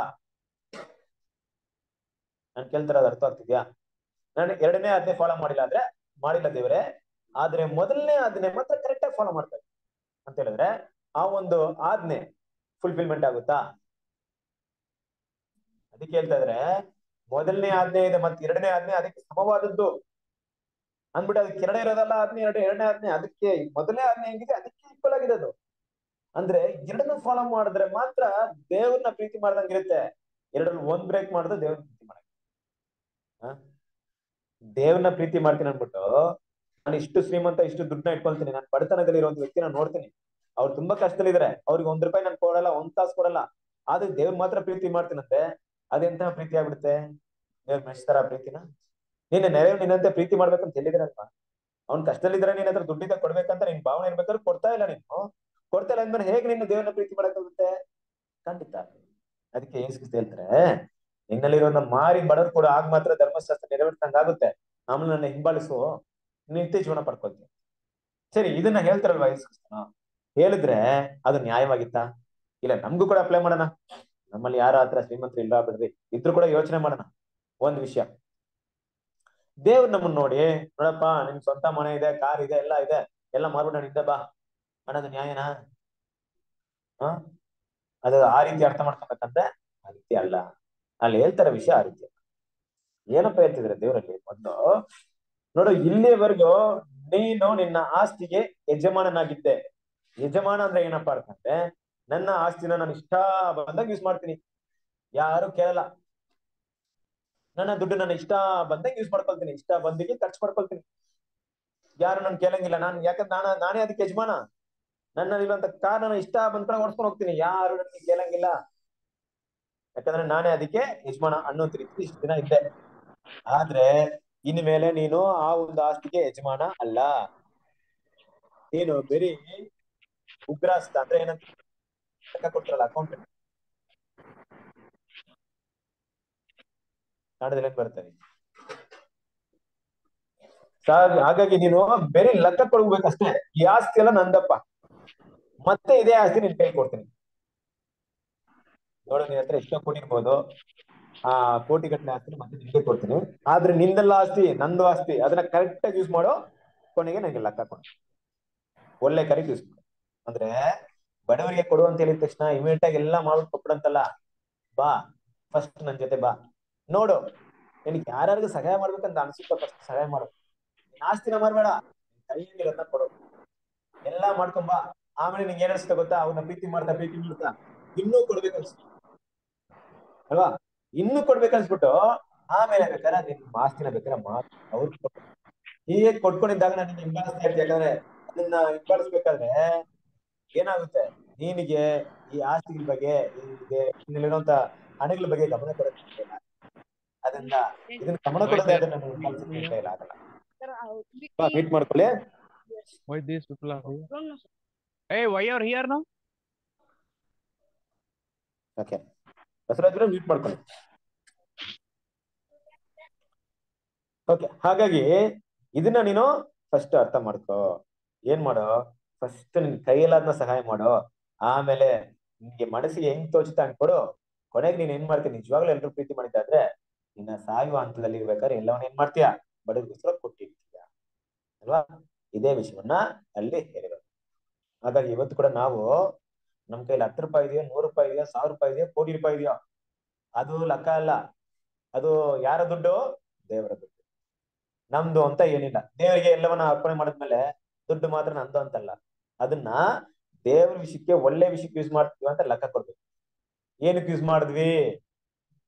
ನಾನು ಕೇಳ್ತಿರೋದು ಅರ್ಥ ಆಗ್ತಿದ್ಯಾ ನಾನು ಎರಡನೇ ಆಜ್ಞೆ ಫಾಲೋ ಮಾಡಿಲ್ಲ ಅಂದ್ರೆ ಮಾಡಿಲ್ಲ ದೇವರೇ ಆದ್ರೆ ಮೊದಲನೇ ಆಜ್ಞೆ ಮಾತ್ರ ಕರೆಕ್ಟ್ ಆಗಿ ಫಾಲೋ ಮಾಡ್ತಾ ಇದ್ದೀನಿ ಅಂತ ಹೇಳಿದ್ರೆ ಆ ಒಂದು ಆಜ್ಞೆ ಫುಲ್ಫಿಲ್ಮೆಂಟ್ ಆಗುತ್ತಾ ಅದಕ್ಕೆ ಹೇಳ್ತಾ ಇದ್ರೆ ಮೊದಲನೇ ಆಜ್ಞೆ ಇದೆ ಮತ್ತೆ ಎರಡನೇ ಆಜ್ಞೆ ಅದಕ್ಕೆ ಸಮವಾದದ್ದು ಅಂದ್ಬಿಟ್ಟು ಅದಕ್ಕೆ ಎರಡೇ ಇರೋದಲ್ಲ ಆಜ್ಞೆ ಎರಡು ಎರಡನೇ ಆಜ್ಞೆ ಅದಕ್ಕೆ ಮೊದಲನೇ ಆಜ್ಞೆ ಹೆಂಗಿದೆ ಅದಕ್ಕೆ ಈಕ್ವಲ್ ಆಗಿದೆ ಅದು ಅಂದ್ರೆ ಎರಡನ್ನ ಫಾಲೋ ಮಾಡಿದ್ರೆ ಮಾತ್ರ ದೇವ್ರನ್ನ ಪ್ರೀತಿ ಮಾಡ್ದಂಗಿರುತ್ತೆ ಎರಡರಲ್ಲಿ ಒಂದ್ ಬ್ರೇಕ್ ಮಾಡಿದ್ರೆ ದೇವ್ರನ್ನ ಪ್ರೀತಿ ಮಾಡಕ್ ದೇವ್ರನ್ನ ಪ್ರೀತಿ ಮಾಡ್ತೀನಿ ಅನ್ಬಿಟ್ಟು ನಾನು ಇಷ್ಟು ಶ್ರೀಮಂತ ಇಷ್ಟು ದುಡ್ಡನ್ನ ಇಟ್ಕೊಳ್ತೀನಿ ನಾನು ಬಡತನದಲ್ಲಿ ಇರೋ ಒಂದು ವ್ಯಕ್ತಿನ ನೋಡ್ತೀನಿ ಅವ್ರು ತುಂಬಾ ಕಷ್ಟದಲ್ಲಿದ್ದಾರೆ ಅವ್ರಿಗೆ ಒಂದ್ ರೂಪಾಯಿ ನಾನು ಕೊಡಲ್ಲ ಒಂದ್ ತಾಸು ಕೊಡಲ್ಲ ಆದ್ರೆ ದೇವ್ರ ಮಾತ್ರ ಪ್ರೀತಿ ಮಾಡ್ತೀನಂತೆ ಅದೆಂತ ಪ್ರೀತಿ ಆಗ್ಬಿಡುತ್ತೆ ದೇವ್ರ ಮೆಚ್ತಾರ ಪ್ರೀತಿನ ನೀನು ನೆರೆ ನಿನ್ನಂತೆ ಪ್ರೀತಿ ಮಾಡ್ಬೇಕಂತ ಹೇಳಿದ್ರಲ್ವಾ ಅವ್ನ್ ಕಷ್ಟದಲ್ಲಿದ್ರೆ ನಿನ್ನ ಹತ್ರ ದುಡ್ಡಿದ್ದ ಕೊಡ್ಬೇಕಂತ ನಿನ್ ಭಾವನೆ ಇರ್ಬೇಕಾದ್ರೆ ಕೊಡ್ತಾ ಇಲ್ಲ ನೀನು ಕೊಡ್ತಾ ಇಲ್ಲ ಅಂದ್ಮೇಲೆ ಹೇಗೆ ನಿನ್ನ ದೇವ್ರನ್ನ ಪ್ರೀತಿ ಮಾಡಕ್ಕಾಗುತ್ತೆ ಖಂಡಿತ ಅದಕ್ಕೆ ಏನ್ ಸಿಗುತ್ತೆ ಹೇಳ್ತಾರೆ ನಿನ್ನಲ್ಲಿರೋ ಮಾರಿ ಬಡವ್ರು ಕೂಡ ಆಗ ಮಾತ್ರ ಧರ್ಮಶಾಸ್ತ್ರ ನೆರವೇರ್ಸಂಗ್ ಆಗುತ್ತೆ ಆಮೇಲೆ ನನ್ನ ಹಿಂಬಾಲಿಸು ನಿತ್ಯ ಜೀವನ ಪಡ್ಕೊಳ್ತೀನಿ ಸರಿ ಇದನ್ನ ಹೇಳ್ತಾರಲ್ವಾ ಯೇಸು ಕ್ರಿಸ್ತನು ಹೇಳಿದ್ರೆ ಅದು ನ್ಯಾಯವಾಗಿತ್ತಾ ಇಲ್ಲ ನಮ್ಗೂ ಕೂಡ ಅಪ್ಲೈ ಮಾಡೋಣ ನಮ್ಮಲ್ಲಿ ಯಾರ ಹತ್ರ ಶ್ರೀಮಂತರು ಇಲ್ಲ ಬಿಡ್ರಿ ಇದ್ರು ಕೂಡ ಯೋಚನೆ ಮಾಡೋಣ ಒಂದ್ ವಿಷಯ ದೇವ್ರು ನಮ್ಮನ್ನ ನೋಡಿ ನೋಡಪ್ಪ ನಿನ್ ಸ್ವಂತ ಮನೆ ಇದೆ ಕಾರ್ ಇದೆ ಎಲ್ಲ ಇದೆ ಎಲ್ಲ ಮಾರ್ಬಿಟ್ಟು ನಾನು ಇದ್ದೆ ಬಾ ಅನ್ನೋದು ನ್ಯಾಯನಾ ಹ ಅದು ಆ ರೀತಿ ಅರ್ಥ ಮಾಡ್ಕೊಬೇಕಂದ್ರೆ ಆ ರೀತಿ ಅಲ್ಲ ಅಲ್ಲಿ ಹೇಳ್ತಾರ ವಿಷಯ ಆ ರೀತಿ ಏನಪ್ಪ ಹೇಳ್ತಿದ್ರೆ ದೇವರಲ್ಲಿ ಮೊದಲು ನೋಡು ಇಲ್ಲಿವರೆಗೂ ನೀನು ನಿನ್ನ ಆಸ್ತಿಗೆ ಯಜಮಾನನಾಗಿದ್ದೆ ಯಜಮಾನ ಅಂದ್ರೆ ಏನಪ್ಪಾ ಅಂತಂದ್ರೆ ನನ್ನ ಆಸ್ತಿನ ನಾನು ಇಷ್ಟ ಬಂದಾಗ ಯೂಸ್ ಮಾಡ್ತೀನಿ ಯಾರು ಕೇಳಲ್ಲ ನನ್ನ ದುಡ್ಡು ನನ್ನ ಇಷ್ಟ ಬಂದಂಗೆ ಯೂಸ್ ಮಾಡ್ಕೊಳ್ತೀನಿ ಇಷ್ಟ ಬಂದಿಗೆ ಖರ್ಚು ಮಾಡ್ಕೊಳ್ತೀನಿ ಯಾರು ನನ್ ಕೇಳಂಗಿಲ್ಲ ನಾನು ಯಾಕಂದ್ರೆ ನಾನು ನಾನೇ ಅದಕ್ಕೆ ಯಜಮಾನ ನನ್ನಲ್ಲಿರುವಂತ ಕಾರ್ ನಾನು ಇಷ್ಟ ಬಂದ ಓಡಿಸ್ಕೊಂಡು ಹೋಗ್ತೀನಿ ಯಾರು ನನಗೆ ಕೇಳಂಗಿಲ್ಲ ಯಾಕಂದ್ರೆ ನಾನೇ ಅದಕ್ಕೆ ಯಜಮಾನ ಅನ್ನೋ ರೀತಿ ಇಷ್ಟು ದಿನ ಇದ್ದೆ ಆದ್ರೆ ಇನ್ ಮೇಲೆ ನೀನು ಆ ಒಂದು ಆಸ್ತಿಗೆ ಯಜಮಾನ ಅಲ್ಲ ನೀನು ಬರೀ ಉಗ್ರಾಸ್ತ ಅಂದ್ರೆ ಏನಂತ ಲೆಕ್ಕ ಕೊಡ್ತಾರಲ್ಲ ಅಕೌಂಟ್ ಕನ್ನಡದಲ್ಲಿ ಏನ್ ಬರ್ತಾರೆ ಹಾಗಾಗಿ ನೀನು ಬೇರೆ ಲೆಕ್ಕ ಕೊಡ್ಬೇಕಷ್ಟೇ ಈ ಆಸ್ತಿ ಎಲ್ಲ ನಂದಪ್ಪ ಮತ್ತೆ ಇದೇ ಆಸ್ತಿ ನಿನ್ ಕೈ ಕೊಡ್ತೀನಿ ನೋಡು ನಿನ್ ಹತ್ರ ಎಷ್ಟೋ ಕೋಟಿ ಇರ್ಬೋದು ಆ ಕೋಟಿ ಗಟ್ಟಲೆ ಆಸ್ತಿ ಮತ್ತೆ ನಿನ್ಗೆ ಕೊಡ್ತೀನಿ ಆದ್ರೆ ನಿಂದೆಲ್ಲ ಆಸ್ತಿ ನಂದು ಆಸ್ತಿ ಅದನ್ನ ಕರೆಕ್ಟ್ ಆಗಿ ಯೂಸ್ ಮಾಡೋ ಕೊನೆಗೆ ನನಗೆ ಲೆಕ್ಕ ಕೊಡು ಒಳ್ಳೆ ಕರೆಕ್ಟ್ ಯೂಸ್ ಮಾಡು ಅಂದ್ರೆ ಬಡವರಿಗೆ ಕೊಡು ಅಂತ ಹೇಳಿದ ತಕ್ಷಣ ಇಮಿಡಿಯೇಟ್ ಆಗಿ ಎಲ್ಲ ಮಾಡ್ಬಿಟ್ಟು ಕೊಟ್ಬಿಡಂತಲ್ಲ ಬಾ ಫಸ್ಟ್ ನನ್ ಜೊತೆ ಬಾ ನೋಡು ನಿನಗೆ ಯಾರ್ಯಾರಿಗೂ ಸಹಾಯ ಮಾಡ್ಬೇಕಂತ ಅನ್ಸುತ್ತ ಫಸ್ಟ್ ಸಹಾಯ ಮಾಡು ನಿನ್ ಆಸ್ತಿನ ಮಾರ್ಬೇಡ ಕೈಯಲ್ಲಿರೋದನ್ನ ಕೊಡು ಎಲ್ಲಾ ಮಾಡ್ಕೊಂಬ ಆಮೇಲೆ ನಿಂಗೆ ಏನ್ ಅನ್ಸುತ್ತೆ ಗೊತ್ತಾ ಅವ್ನ ಪ್ರೀತಿ ಮಾಡ್ತಾ ಪ್ರೀತಿ ಮಾಡ್ತಾ ಇನ್ನೂ ಕೊಡ್ಬೇಕನ್ಸುತ್ತೆ ಅಲ್ವಾ ಇನ್ನೂ ಕೊಡ್ಬೇಕನ್ಸ್ಬಿಟ್ಟು ಆಮೇಲೆ ಬೇಕಾದ್ರೆ ನಿನ್ ಆಸ್ತಿನ ಬೇಕಾದ್ರೆ ಮಾತು ಅವ್ರು ಹೀಗೆ ಕೊಟ್ಕೊಂಡಿದ್ದಾಗ ನಾನು ಹಿಂಬಾಲಿಸ್ತಾ ಇರ್ತೀನಿ ಯಾಕಂದ್ರೆ ಅದನ್ನ ಹಿಂಬಾಲಿಸ್ಬೇಕಾದ್ರೆ ಏನಾಗುತ್ತೆ ನೀನಿಗೆ ಈ ಆಸ್ತಿಗಳ ಬಗ್ಗೆ ಇನ್ನಿರುವಂತ ಹಣಗಳ ಬಗ್ಗೆ ಗಮನ ಕೊಡೋಕೆ ಅದರಿಂದ ಇದನ್ನ ಗಮನ ಕೊಡದೆ ಅದನ್ನ ನಾನು ಹಿಂಬಾಲಿಸಕ್ಕೆ ಇಲ್ಲ ಆಗಲ್ಲ ಮೀಟ್ ಮಾಡ್ಕೊಳ್ಳಿ Why these people are here? Hey, why you're here now? Okay Basavaraj meet ಮಾಡ್ಕೊಳ್ಳಿ ಓಕೆ ಹಾಗಾಗಿ ಇದನ್ನ ನೀನು ಫಸ್ಟ್ ಅರ್ಥ ಮಾಡ್ಕೋ ಏನ್ ಮಾಡೋ ಫಸ್ಟ್ ನಿನ್ ಕೈಯಲ್ಲಾದ್ನ ಸಹಾಯ ಮಾಡೋ ಆಮೇಲೆ ನಿನ್ಗೆ ಮನಸ್ಸಿಗೆ ಹೆಂಗ್ ತೋಚುತ್ತಾ ಹಂಗ್ ಕೊಡು ಕೊನೆಗೆ ನೀನ್ ಏನ್ ಮಾಡ್ತೀನಿ ನಿಜವಾಗ್ಲೂ ಎಲ್ರು ಪ್ರೀತಿ ಮಾಡಿದ್ದಾದ್ರೆ ನಿನ್ನ ಸಾಯುವ ಹಂತದಲ್ಲಿ ಇರ್ಬೇಕಾದ್ರೆ ಎಲ್ಲವನ್ನ ಏನ್ ಮಾಡ್ತೀಯಾ ಬಡವರಿಗೋಸ್ಕರ ಕೊಟ್ಟಿರ್ತೀಯ ಅಲ್ವಾ ಇದೇ ವಿಷಯವನ್ನ ಅಲ್ಲಿ ಹೇಳಿರೋದು ಹಾಗಾಗಿ ಇವತ್ತು ಕೂಡ ನಾವು ನಮ್ ಕೈಲಿ ಹತ್ತು ರೂಪಾಯಿ ಇದೆಯೋ ನೂರು ರೂಪಾಯಿ ಇದೆಯೋ ಸಾವಿರ ರೂಪಾಯಿ ಇದೆಯೋ ಕೋಟಿ ರೂಪಾಯಿ ಇದೆಯೋ ಅದು ಲೆಕ್ಕ ಅಲ್ಲ ಅದು ಯಾರ ದುಡ್ಡು ದೇವರ ದುಡ್ಡು ನಮ್ದು ಅಂತ ಏನಿಲ್ಲ ದೇವರಿಗೆ ಎಲ್ಲವನ್ನ ಅರ್ಪಣೆ ಮಾಡಿದ್ಮೇಲೆ ದುಡ್ಡು ಮಾತ್ರ ನಂದು ಅಂತಲ್ಲ ಅದನ್ನ ದೇವ್ರ ವಿಷಯಕ್ಕೆ ಒಳ್ಳೆ ವಿಷಯಕ್ಕೆ ಯೂಸ್ ಮಾಡ್ತೀವಿ ಅಂತ ಲೆಕ್ಕ ಕೊಡ್ಬೇಕು ಏನಕ್ಕೆ ಯೂಸ್ ಮಾಡಿದ್ವಿ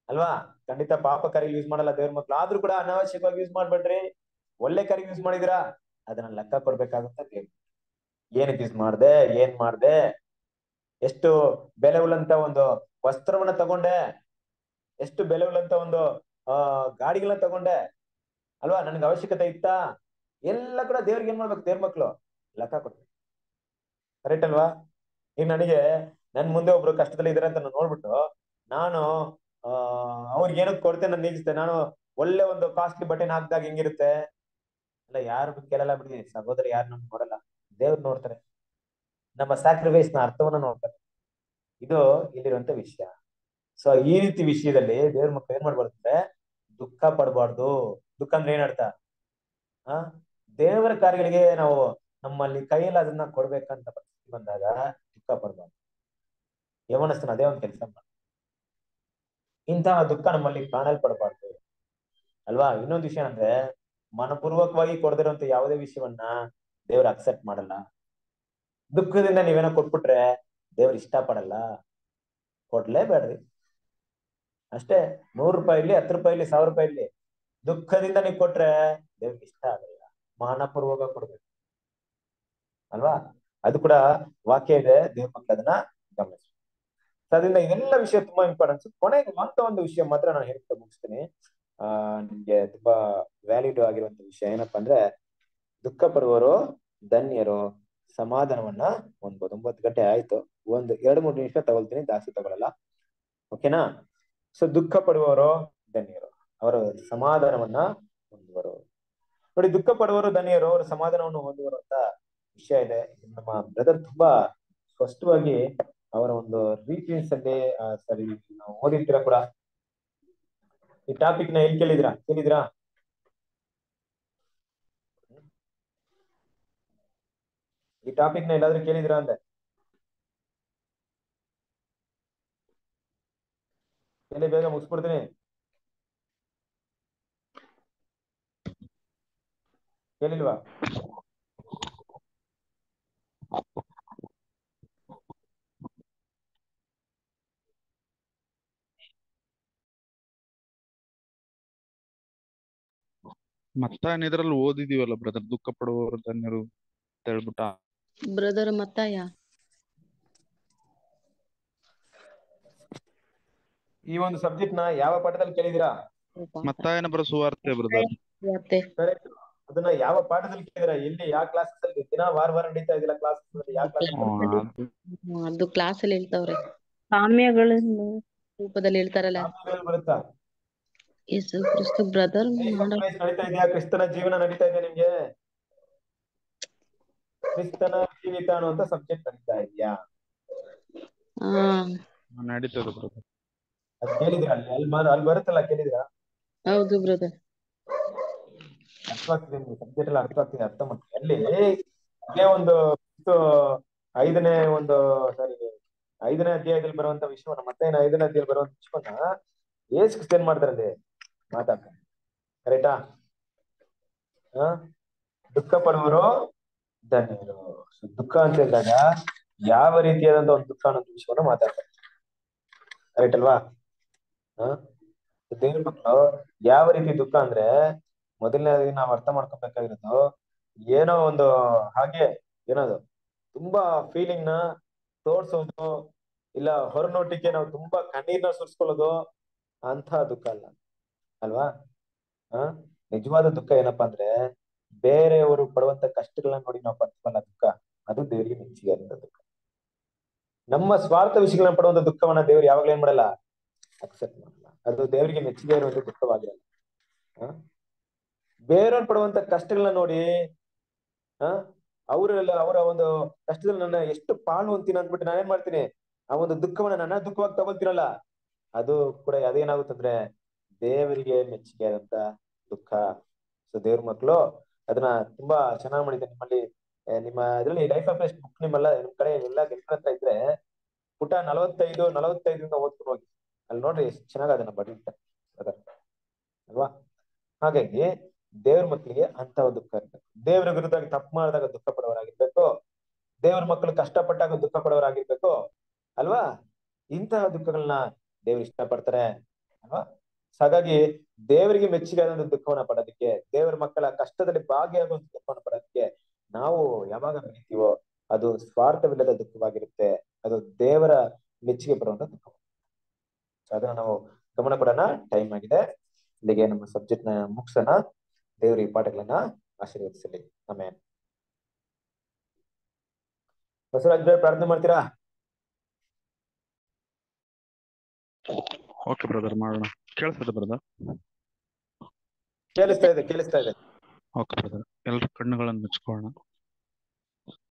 ಅಲ್ವಾ ಖಂಡಿತ ಪಾಪ ಕರಿಗೆ ಯೂಸ್ ಮಾಡಲ್ಲ ದೇವ್ರ ಮಕ್ಳು ಆದ್ರೂ ಕೂಡ ಅನಾವಶ್ಯಕವಾಗಿ ಯೂಸ್ ಮಾಡ್ಬೇಡ್ರಿ ಒಳ್ಳೆ ಕರಿಗೆ ಯೂಸ್ ಮಾಡಿದಿರಾ ಅದನ್ನ ಲೆಕ್ಕ ಕೊಡ್ಬೇಕಾಗುತ್ತೆ ದೇವ್ರು ಏನಕ್ಕೆ ಯೂಸ್ ಮಾಡ್ದೆ ಏನ್ ಮಾಡ್ದೆ ಎಷ್ಟು ಬೆಲೆ ಉಳ್ಳಂತ ಒಂದು ವಸ್ತ್ರವನ್ನ ತಗೊಂಡೆ ಎಷ್ಟು ಬೆಲೆ ಉಳ್ಳಂತ ಒಂದು ಆ ಗಾಡಿಗಳನ್ನ ತಗೊಂಡೆ ಅಲ್ವಾ ನನ್ಗೆ ಅವಶ್ಯಕತೆ ಇತ್ತಾ ಎಲ್ಲ ಕೂಡ ದೇವ್ರಿಗೆ ಏನ್ ಮಾಡ್ಬೇಕು ದೇವ್ರ ಮಕ್ಳು ಲೆಕ್ಕ ಕೊಡ್ಬೇಕು ಕರೆಕ್ಟ್ ಅಲ್ವಾ ಈಗ ನನಗೆ ನನ್ ಮುಂದೆ ಒಬ್ರು ಕಷ್ಟದಲ್ಲಿ ಇದಾರೆ ಅಂತ ನಾನ್ ನೋಡ್ಬಿಟ್ಟು ನಾನು ಆ ಅವ್ರಿಗೆ ಏನಕ್ಕೆ ಕೊಡ್ತೆ ನಾನು ನಿಲ್ಸ್ತೆ ನಾನು ಒಳ್ಳೆ ಒಂದು ಕಾಸ್ಟ್ಲಿ ಬಟ್ಟೆನ ಹಾಕ್ದಾಗ ಹೆಂಗಿರುತ್ತೆ ಅಲ್ಲ ಯಾರು ಕೇಳಲ್ಲ ಬಿಡಿ ಸಹೋದರ ಯಾರು ನಮ್ಗೆ ನೋಡಲ್ಲ ದೇವ್ರು ನೋಡ್ತಾರೆ ನಮ್ಮ ಸ್ಯಾಕ್ರಿಫೈಸ್ ನ ಅರ್ಥವನ್ನ ನೋಡ್ತಾರೆ ಇದು ಇಲ್ಲಿರುವಂತ ವಿಷಯ ಸೊ ಈ ರೀತಿ ವಿಷಯದಲ್ಲಿ ದೇವ್ರ ಮಕ್ಕಳು ಏನ್ ಮಾಡ್ಬಾರ್ದು ಅಂದ್ರೆ ದುಃಖ ಪಡಬಾರ್ದು ದುಃಖ ಅಂದ್ರೆ ಏನ್ ಅರ್ಥ ಆ ದೇವರ ಕಾರ್ಯಗಳಿಗೆ ನಾವು ನಮ್ಮಲ್ಲಿ ಕೈಯಲ್ಲಿ ಅದನ್ನ ಕೊಡ್ಬೇಕಂತ ಪರಿಸ್ಥಿತಿ ಬಂದಾಗ ದುಃಖ ಪಡಬಾರ್ದು ಯವನಸ್ಥನ ಅದೇ ಒಂದು ಕೆಲಸ ಮಾಡ ಇಂತಹ ದುಃಖ ನಮ್ಮಲ್ಲಿ ಕಾಣಲ್ಪಡಬಾರ್ದು ಅಲ್ವಾ ಇನ್ನೊಂದು ವಿಷಯ ಅಂದ್ರೆ ಮನಪೂರ್ವಕವಾಗಿ ಕೊಡದಿರುವಂತ ಯಾವುದೇ ವಿಷಯವನ್ನ ದೇವ್ರ ಅಕ್ಸೆಪ್ಟ್ ಮಾಡಲ್ಲ ದುಃಖದಿಂದ ನೀವೇನೋ ಕೊಟ್ಬಿಟ್ರೆ ದೇವ್ರ ಇಷ್ಟ ಪಡಲ್ಲ ಕೊಡ್ಲೇಬೇಡ್ರಿ ಅಷ್ಟೇ ನೂರು ರೂಪಾಯಿ ಇರ್ಲಿ ಹತ್ತು ರೂಪಾಯಿ ಇರ್ಲಿ ಸಾವಿರ ರೂಪಾಯಿ ಇರ್ಲಿ ದುಃಖದಿಂದ ನೀವು ಕೊಟ್ರೆ ದೇವ್ರಿಗೆ ಇಷ್ಟ ಆಗಲ್ಲ ಮಾನಪೂರ್ವಕ ಕೊಡ್ಬೇಕು ಅಲ್ವಾ ಅದು ಕೂಡ ವಾಕ್ಯ ಇದೆ ದೇವ್ರ ಮಕ್ಕಳು ಅದನ್ನ ಗಮನಿಸಿ ಅದರಿಂದ ಇದೆಲ್ಲ ವಿಷಯ ತುಂಬಾ ಇಂಪಾರ್ಟೆನ್ಸ್ ಕೊನೆಗೆ ಅಂತ ಒಂದು ವಿಷಯ ಮಾತ್ರ ನಾನು ಹೇಳ್ತಾ ಮುಗಿಸ್ತೀನಿ ಆ ನಿಮ್ಗೆ ತುಂಬಾ ವ್ಯಾಲಿಡ್ ಆಗಿರುವಂತ ವಿಷಯ ಏನಪ್ಪಾ ಅಂದ್ರೆ ದುಃಖ ಪಡುವವರು ಧನ್ಯರು ಸಮಾಧಾನವನ್ನ ಹೊಂದ್ಬೋದು ಒಂಬತ್ತು ಗಂಟೆ ಆಯ್ತು ಒಂದು ಎರಡು ಮೂರು ನಿಮಿಷ ತಗೊಳ್ತೀನಿ ಜಾಸ್ತಿ ತಗೊಳಲ್ಲ ಓಕೆನಾ ಸೊ ದುಃಖ ಪಡುವವರು ಧನ್ಯರು ಅವರ ಸಮಾಧಾನವನ್ನ ಹೊಂದುವರು ನೋಡಿ ದುಃಖ ಪಡುವವರು ಧನ್ಯರು ಅವರ ಸಮಾಧಾನವನ್ನು ಹೊಂದುವರು ಅಂತ ವಿಷಯ ಇದೆ ನಮ್ಮ ಬ್ರದರ್ ತುಂಬಾ ಸ್ಪಷ್ಟವಾಗಿ ಅವರ ಒಂದು ರೀತಿಯನ್ಸ್ ಅಲ್ಲಿ ಸರಿ ನಾವು ಓದಿರ್ತೀರಾ ಕೂಡ ಈ ಟಾಪಿಕ್ ನ ಎಲ್ಲಿ ಕೇಳಿದ್ರಾ ಕೇಳಿದ್ರಾ ಈ ಟಾಪಿಕ್ ನ ಎಲ್ಲಾದ್ರೂ ಕೇಳಿದ್ರಾ ಅಂದೆ ಎಲ್ಲಿ ಬೇಗ ಮುಗಿಸ್ಬಿಡ್ತೀನಿ ಕೇಳಿಲ್ವಾ ಮತ್ತಾನ್ ಇದ್ರಲ್ಲಿ ಓದಿದೀವಲ್ಲ ಬ್ರದರ್ ದುಃಖ ಪಡುವವರು ಧನ್ಯರು ಅಂತ ಹೇಳ್ಬಿಟ್ಟ ಬ್ರದರ್ ಮತ್ತಾಯ ಈ ಒಂದು ಸಬ್ಜೆಕ್ಟ್ ನ ಯಾವ ಪಾಠದಲ್ಲಿ ಕೇಳಿದಿರಾ ಮತ್ತಾಯನ ಬರೋ ಸುವಾರ್ತೆ ಬ್ರದರ್ ಮತ್ತೆ ಕರೆಕ್ಟ್ ಅದನ್ನ ಯಾವ ಪಾಠದಲ್ಲಿ ಕೇಳಿದಿರಾ ಎಲ್ಲಿ ಯಾವ ಕ್ಲಾಸ್ ಅಲ್ಲಿ ದಿನ ವಾರ ವಾರ ನಡೀತಾ ಇದಿಲ್ಲ ಕ್ಲಾಸ್ ಯಾವ ಕ್ಲಾಸ್ ಹ್ಮ್, ಅದು ಕ್ಲಾಸ್ ಅಲ್ಲಿ ಹೇಳ್ತಾವ್ರೆ ಸಾಮ್ಯಗಳನ್ನು ರೂಪದಲ್ಲಿ ಹೇಳ್ತಾರಲ್ಲ ಬರುತ್ತಾ ಯೇಸು ಕ್ರಿಸ್ತ ಬ್ರದರ್ ಮಾಡ Life ನಡೀತಾ ಇದೆಯಾ ಕ್ರಿಸ್ತನ ಜೀವನ ನಡೀತಾ ಇದೆ ನಿಮ್ಗೆ ಕ್ರಿಸ್ತನ ಜೀವಿತ ಅನ್ನುವಂತ ಸಬ್ಜೆಕ್ಟ್ ನಡೀತಾ ಇದೆಯಾ ಹಾ ನಡೀತದೆ ಬ್ರದರ್ ಅದ್ ಕೇಳಿದಿರಾ ಅಲ್ಲಿ ಅಲ್ಲಿ ಮಾಡ್- ಅಲ್ಲಿ ಬರುತ್ತಲ್ಲ ಕೇಳಿದಿರಾ ಹೌದು ಬ್ರದರ್ ಅರ್ಥ ಆಗ್ತಿದೆ ನಿಮ್ಗೆ ಸಬ್ಜೆಕ್ಟ್ ಎಲ್ಲ ಅರ್ಥ ಆಗ್ತಿದೆ ಅರ್ಥ ಮಾಡ್ತೀನಿ ಅಲ್ಲಿ ಇದೇ ಒಂದು ಇದು ಐದನೇ ಒಂದು ಸಾರಿ ಐದನೇ ಅಧ್ಯಾಯದಲ್ಲಿ ಬರುವಂತ ವಿಷಯವನ್ನ ಮತ್ತೆ ಏನು ಐದನೇ ಅಧ್ಯಾಯದಲ್ಲಿ ಬರುವಂತ ವಿಷಯವನ್ನ ಏಸ್ ಏನ್ ಮಾಡ್ತಾರೆ ಅಲ್ಲಿ ಮಾತಾಡ್ತಾರೆ ಕರೆಕ್ಟಾ ಹ ದುಃಖ ಪಡುವರು ಧನ್ಯರು So, ದುಃಖ ಅಂತ ಹೇಳಿದಾಗ ಯಾವ ರೀತಿಯಾದಂತ ಒಂದು ದುಃಖ ಅನ್ನೋ ವಿಷಯವನ್ನ ಮಾತಾಡ್ತಾರೆ ಕರೆಕ್ಟ್ ಅಲ್ವಾ ಹ ದೇವ್ರ ಮಕ್ಕಳು ಯಾವ ರೀತಿ ದುಃಖ ಅಂದ್ರೆ ಮೊದಲನೇದಾಗಿ ನಾವು ಅರ್ಥ ಮಾಡ್ಕೊಬೇಕಾಗಿರೋದು ಏನೋ ಒಂದು ಹಾಗೆ ಏನದು ತುಂಬಾ ಫೀಲಿಂಗ್ ನ ತೋರ್ಸೋದು ಇಲ್ಲ ಹೊರನೋಟಿಗೆ ನಾವು ತುಂಬಾ ಕಣ್ಣೀರ್ನ ಸುರಿಸ್ಕೊಳ್ಳೋದು ಅಂತ ದುಃಖ ಅಲ್ಲ ಅಲ್ವಾ ಹ ನಿಜವಾದ ದುಃಖ ಏನಪ್ಪಾ ಅಂದ್ರೆ ಬೇರೆಯವರು ಪಡುವಂತ ಕಷ್ಟಗಳನ್ನ ನೋಡಿ ನಾವು ಪಡ್ತೀವಲ್ಲ ದುಃಖ ಅದು ದೇವರಿಗೆ ಮೆಚ್ಚಿಗೆ ಆದಂತ ದುಃಖ ನಮ್ಮ ಸ್ವಾರ್ಥ ವಿಷಯಗಳನ್ನ ಪಡುವಂತ ದುಃಖವನ್ನ ದೇವ್ರು ಯಾವಾಗ್ಲೂ ಏನ್ ಮಾಡಲ್ಲ ಅಕ್ಸೆಪ್ಟ್ ಮಾಡಲ್ಲ ಅದು ದೇವರಿಗೆ ಮೆಚ್ಚಿಗೆ ಇರುವಂತ ದುಃಖವಾಗಿರಲ್ಲ ಹ ಬೇರೆಯವ್ರು ಪಡುವಂತ ಕಷ್ಟಗಳನ್ನ ನೋಡಿ ಹ ಅವರೆಲ್ಲ ಅವರ ಒಂದು ಕಷ್ಟದಲ್ಲಿ ನನ್ನ ಎಷ್ಟು ಪಾಲು ಅಂತೀನಿ ಅಂದ್ಬಿಟ್ಟು ನಾನೇನ್ ಮಾಡ್ತೀನಿ ಆ ಒಂದು ದುಃಖವನ್ನ ನನ್ನ ದುಃಖವಾಗಿ ತಗೊಳ್ತೀರಲ್ಲ ಅದು ಕೂಡ ಅದೇನಾಗುತ್ತಂದ್ರೆ ದೇವರಿಗೆ ಮೆಚ್ಚುಗೆ ಆದಂತ ದುಃಖ ಸೊ ದೇವ್ರ ಮಕ್ಕಳು ಅದನ್ನ ತುಂಬಾ ಚೆನ್ನಾಗಿ ಮಾಡಿದೆ ನಿಮ್ಮಲ್ಲಿ ಆ, ನಿಮ್ಮ ಇದ್ರಲ್ಲಿ ಲೈಫ್ ಆಫ್ ಬೆಸ್ಟ್ ಬುಕ್ ನಿಮ್ಮಲ್ಲ ನಿಮ್ ಕಡೆ ಎಲ್ಲ ಗೆಲ್ರ ಹತ್ರ ಇದ್ರೆ ಪುಟ ನಲವತ್ತೈದು ನಲವತ್ತೈದರಿಂದ ಓದ್ಕೊಂಡು ಹೋಗಿ ಅಲ್ಲಿ ನೋಡ್ರಿ ಎಷ್ಟು ಚೆನ್ನಾಗಿ ಅದನ್ನ ಬರೀತಾರೆ brother. ಅಲ್ವಾ ಹಾಗಾಗಿ ದೇವ್ರ ಮಕ್ಕಳಿಗೆ ಅಂತ ದುಃಖ ಇರ್ಬೇಕು ದೇವರ ವಿರುದ್ಧವಾಗಿ ತಪ್ಪು ಮಾಡಿದಾಗ ದುಃಖ ಪಡೋರಾಗಿರ್ಬೇಕು ದೇವ್ರ ಮಕ್ಕಳು ಕಷ್ಟಪಟ್ಟಾಗ ದುಃಖ ಪಡೋರಾಗಿರ್ಬೇಕು ಅಲ್ವಾ ಇಂತಹ ದುಃಖಗಳನ್ನ ದೇವ್ರು ಇಷ್ಟಪಡ್ತಾರೆ ಅಲ್ವಾ So ಹಾಗಾಗಿ ದೇವರಿಗೆ ಮೆಚ್ಚುಗೆಯಾದ ದುಃಖವನ್ನ ಪಡೋದಕ್ಕೆ ದೇವರ ಮಕ್ಕಳ ಕಷ್ಟದಲ್ಲಿ ಭಾಗಿಯಾಗುವಂತ ದುಃಖವನ್ನು ಪಡೋದಕ್ಕೆ ನಾವು ಯಾವಾಗ ಬೆಳಿತೀವೋ ಅದು ಸ್ವಾರ್ಥವಿಲ್ಲದ ದುಃಖವಾಗಿರುತ್ತೆ ಅದು ದೇವರ ಮೆಚ್ಚುಗೆ ಬರುವಂತ ದುಃಖ So ಅದನ್ನ ನಾವು ಗಮನ ಕೊಡೋಣ ಟೈಮ್ ಆಗಿದೆ ಇಲ್ಲಿಗೆ ನಮ್ಮ ಸಬ್ಜೆಕ್ಟ್ ನ ಮುಗಿಸೋಣ ದೇವರ ಈ ಪಾಠಗಳನ್ನ ಆಶೀರ್ವದಿಸಲಿ ಆಮೇಲೆ ಬಸವರಾಜ್ ಬೇರೆ ಪ್ರಾರ್ಥನೆ ಮಾಡ್ತೀರಾ ಓಕೆ ಬ್ರದರ್ ಮಾಡೋಣ ಕೇಳಿಸ್ತದೆ ಬ್ರದರ್ ಕೇಳಿಸ್ತಾ ಇದೆ ಕೇಳಿಸ್ತಾ ಇದೆ ಓಕೆ ಬ್ರದರ್ ಎಲ್ಲರ ಕಣ್ಣುಗಳನ್ನು ಮುಚ್ಕೊಳ್ಳೋಣ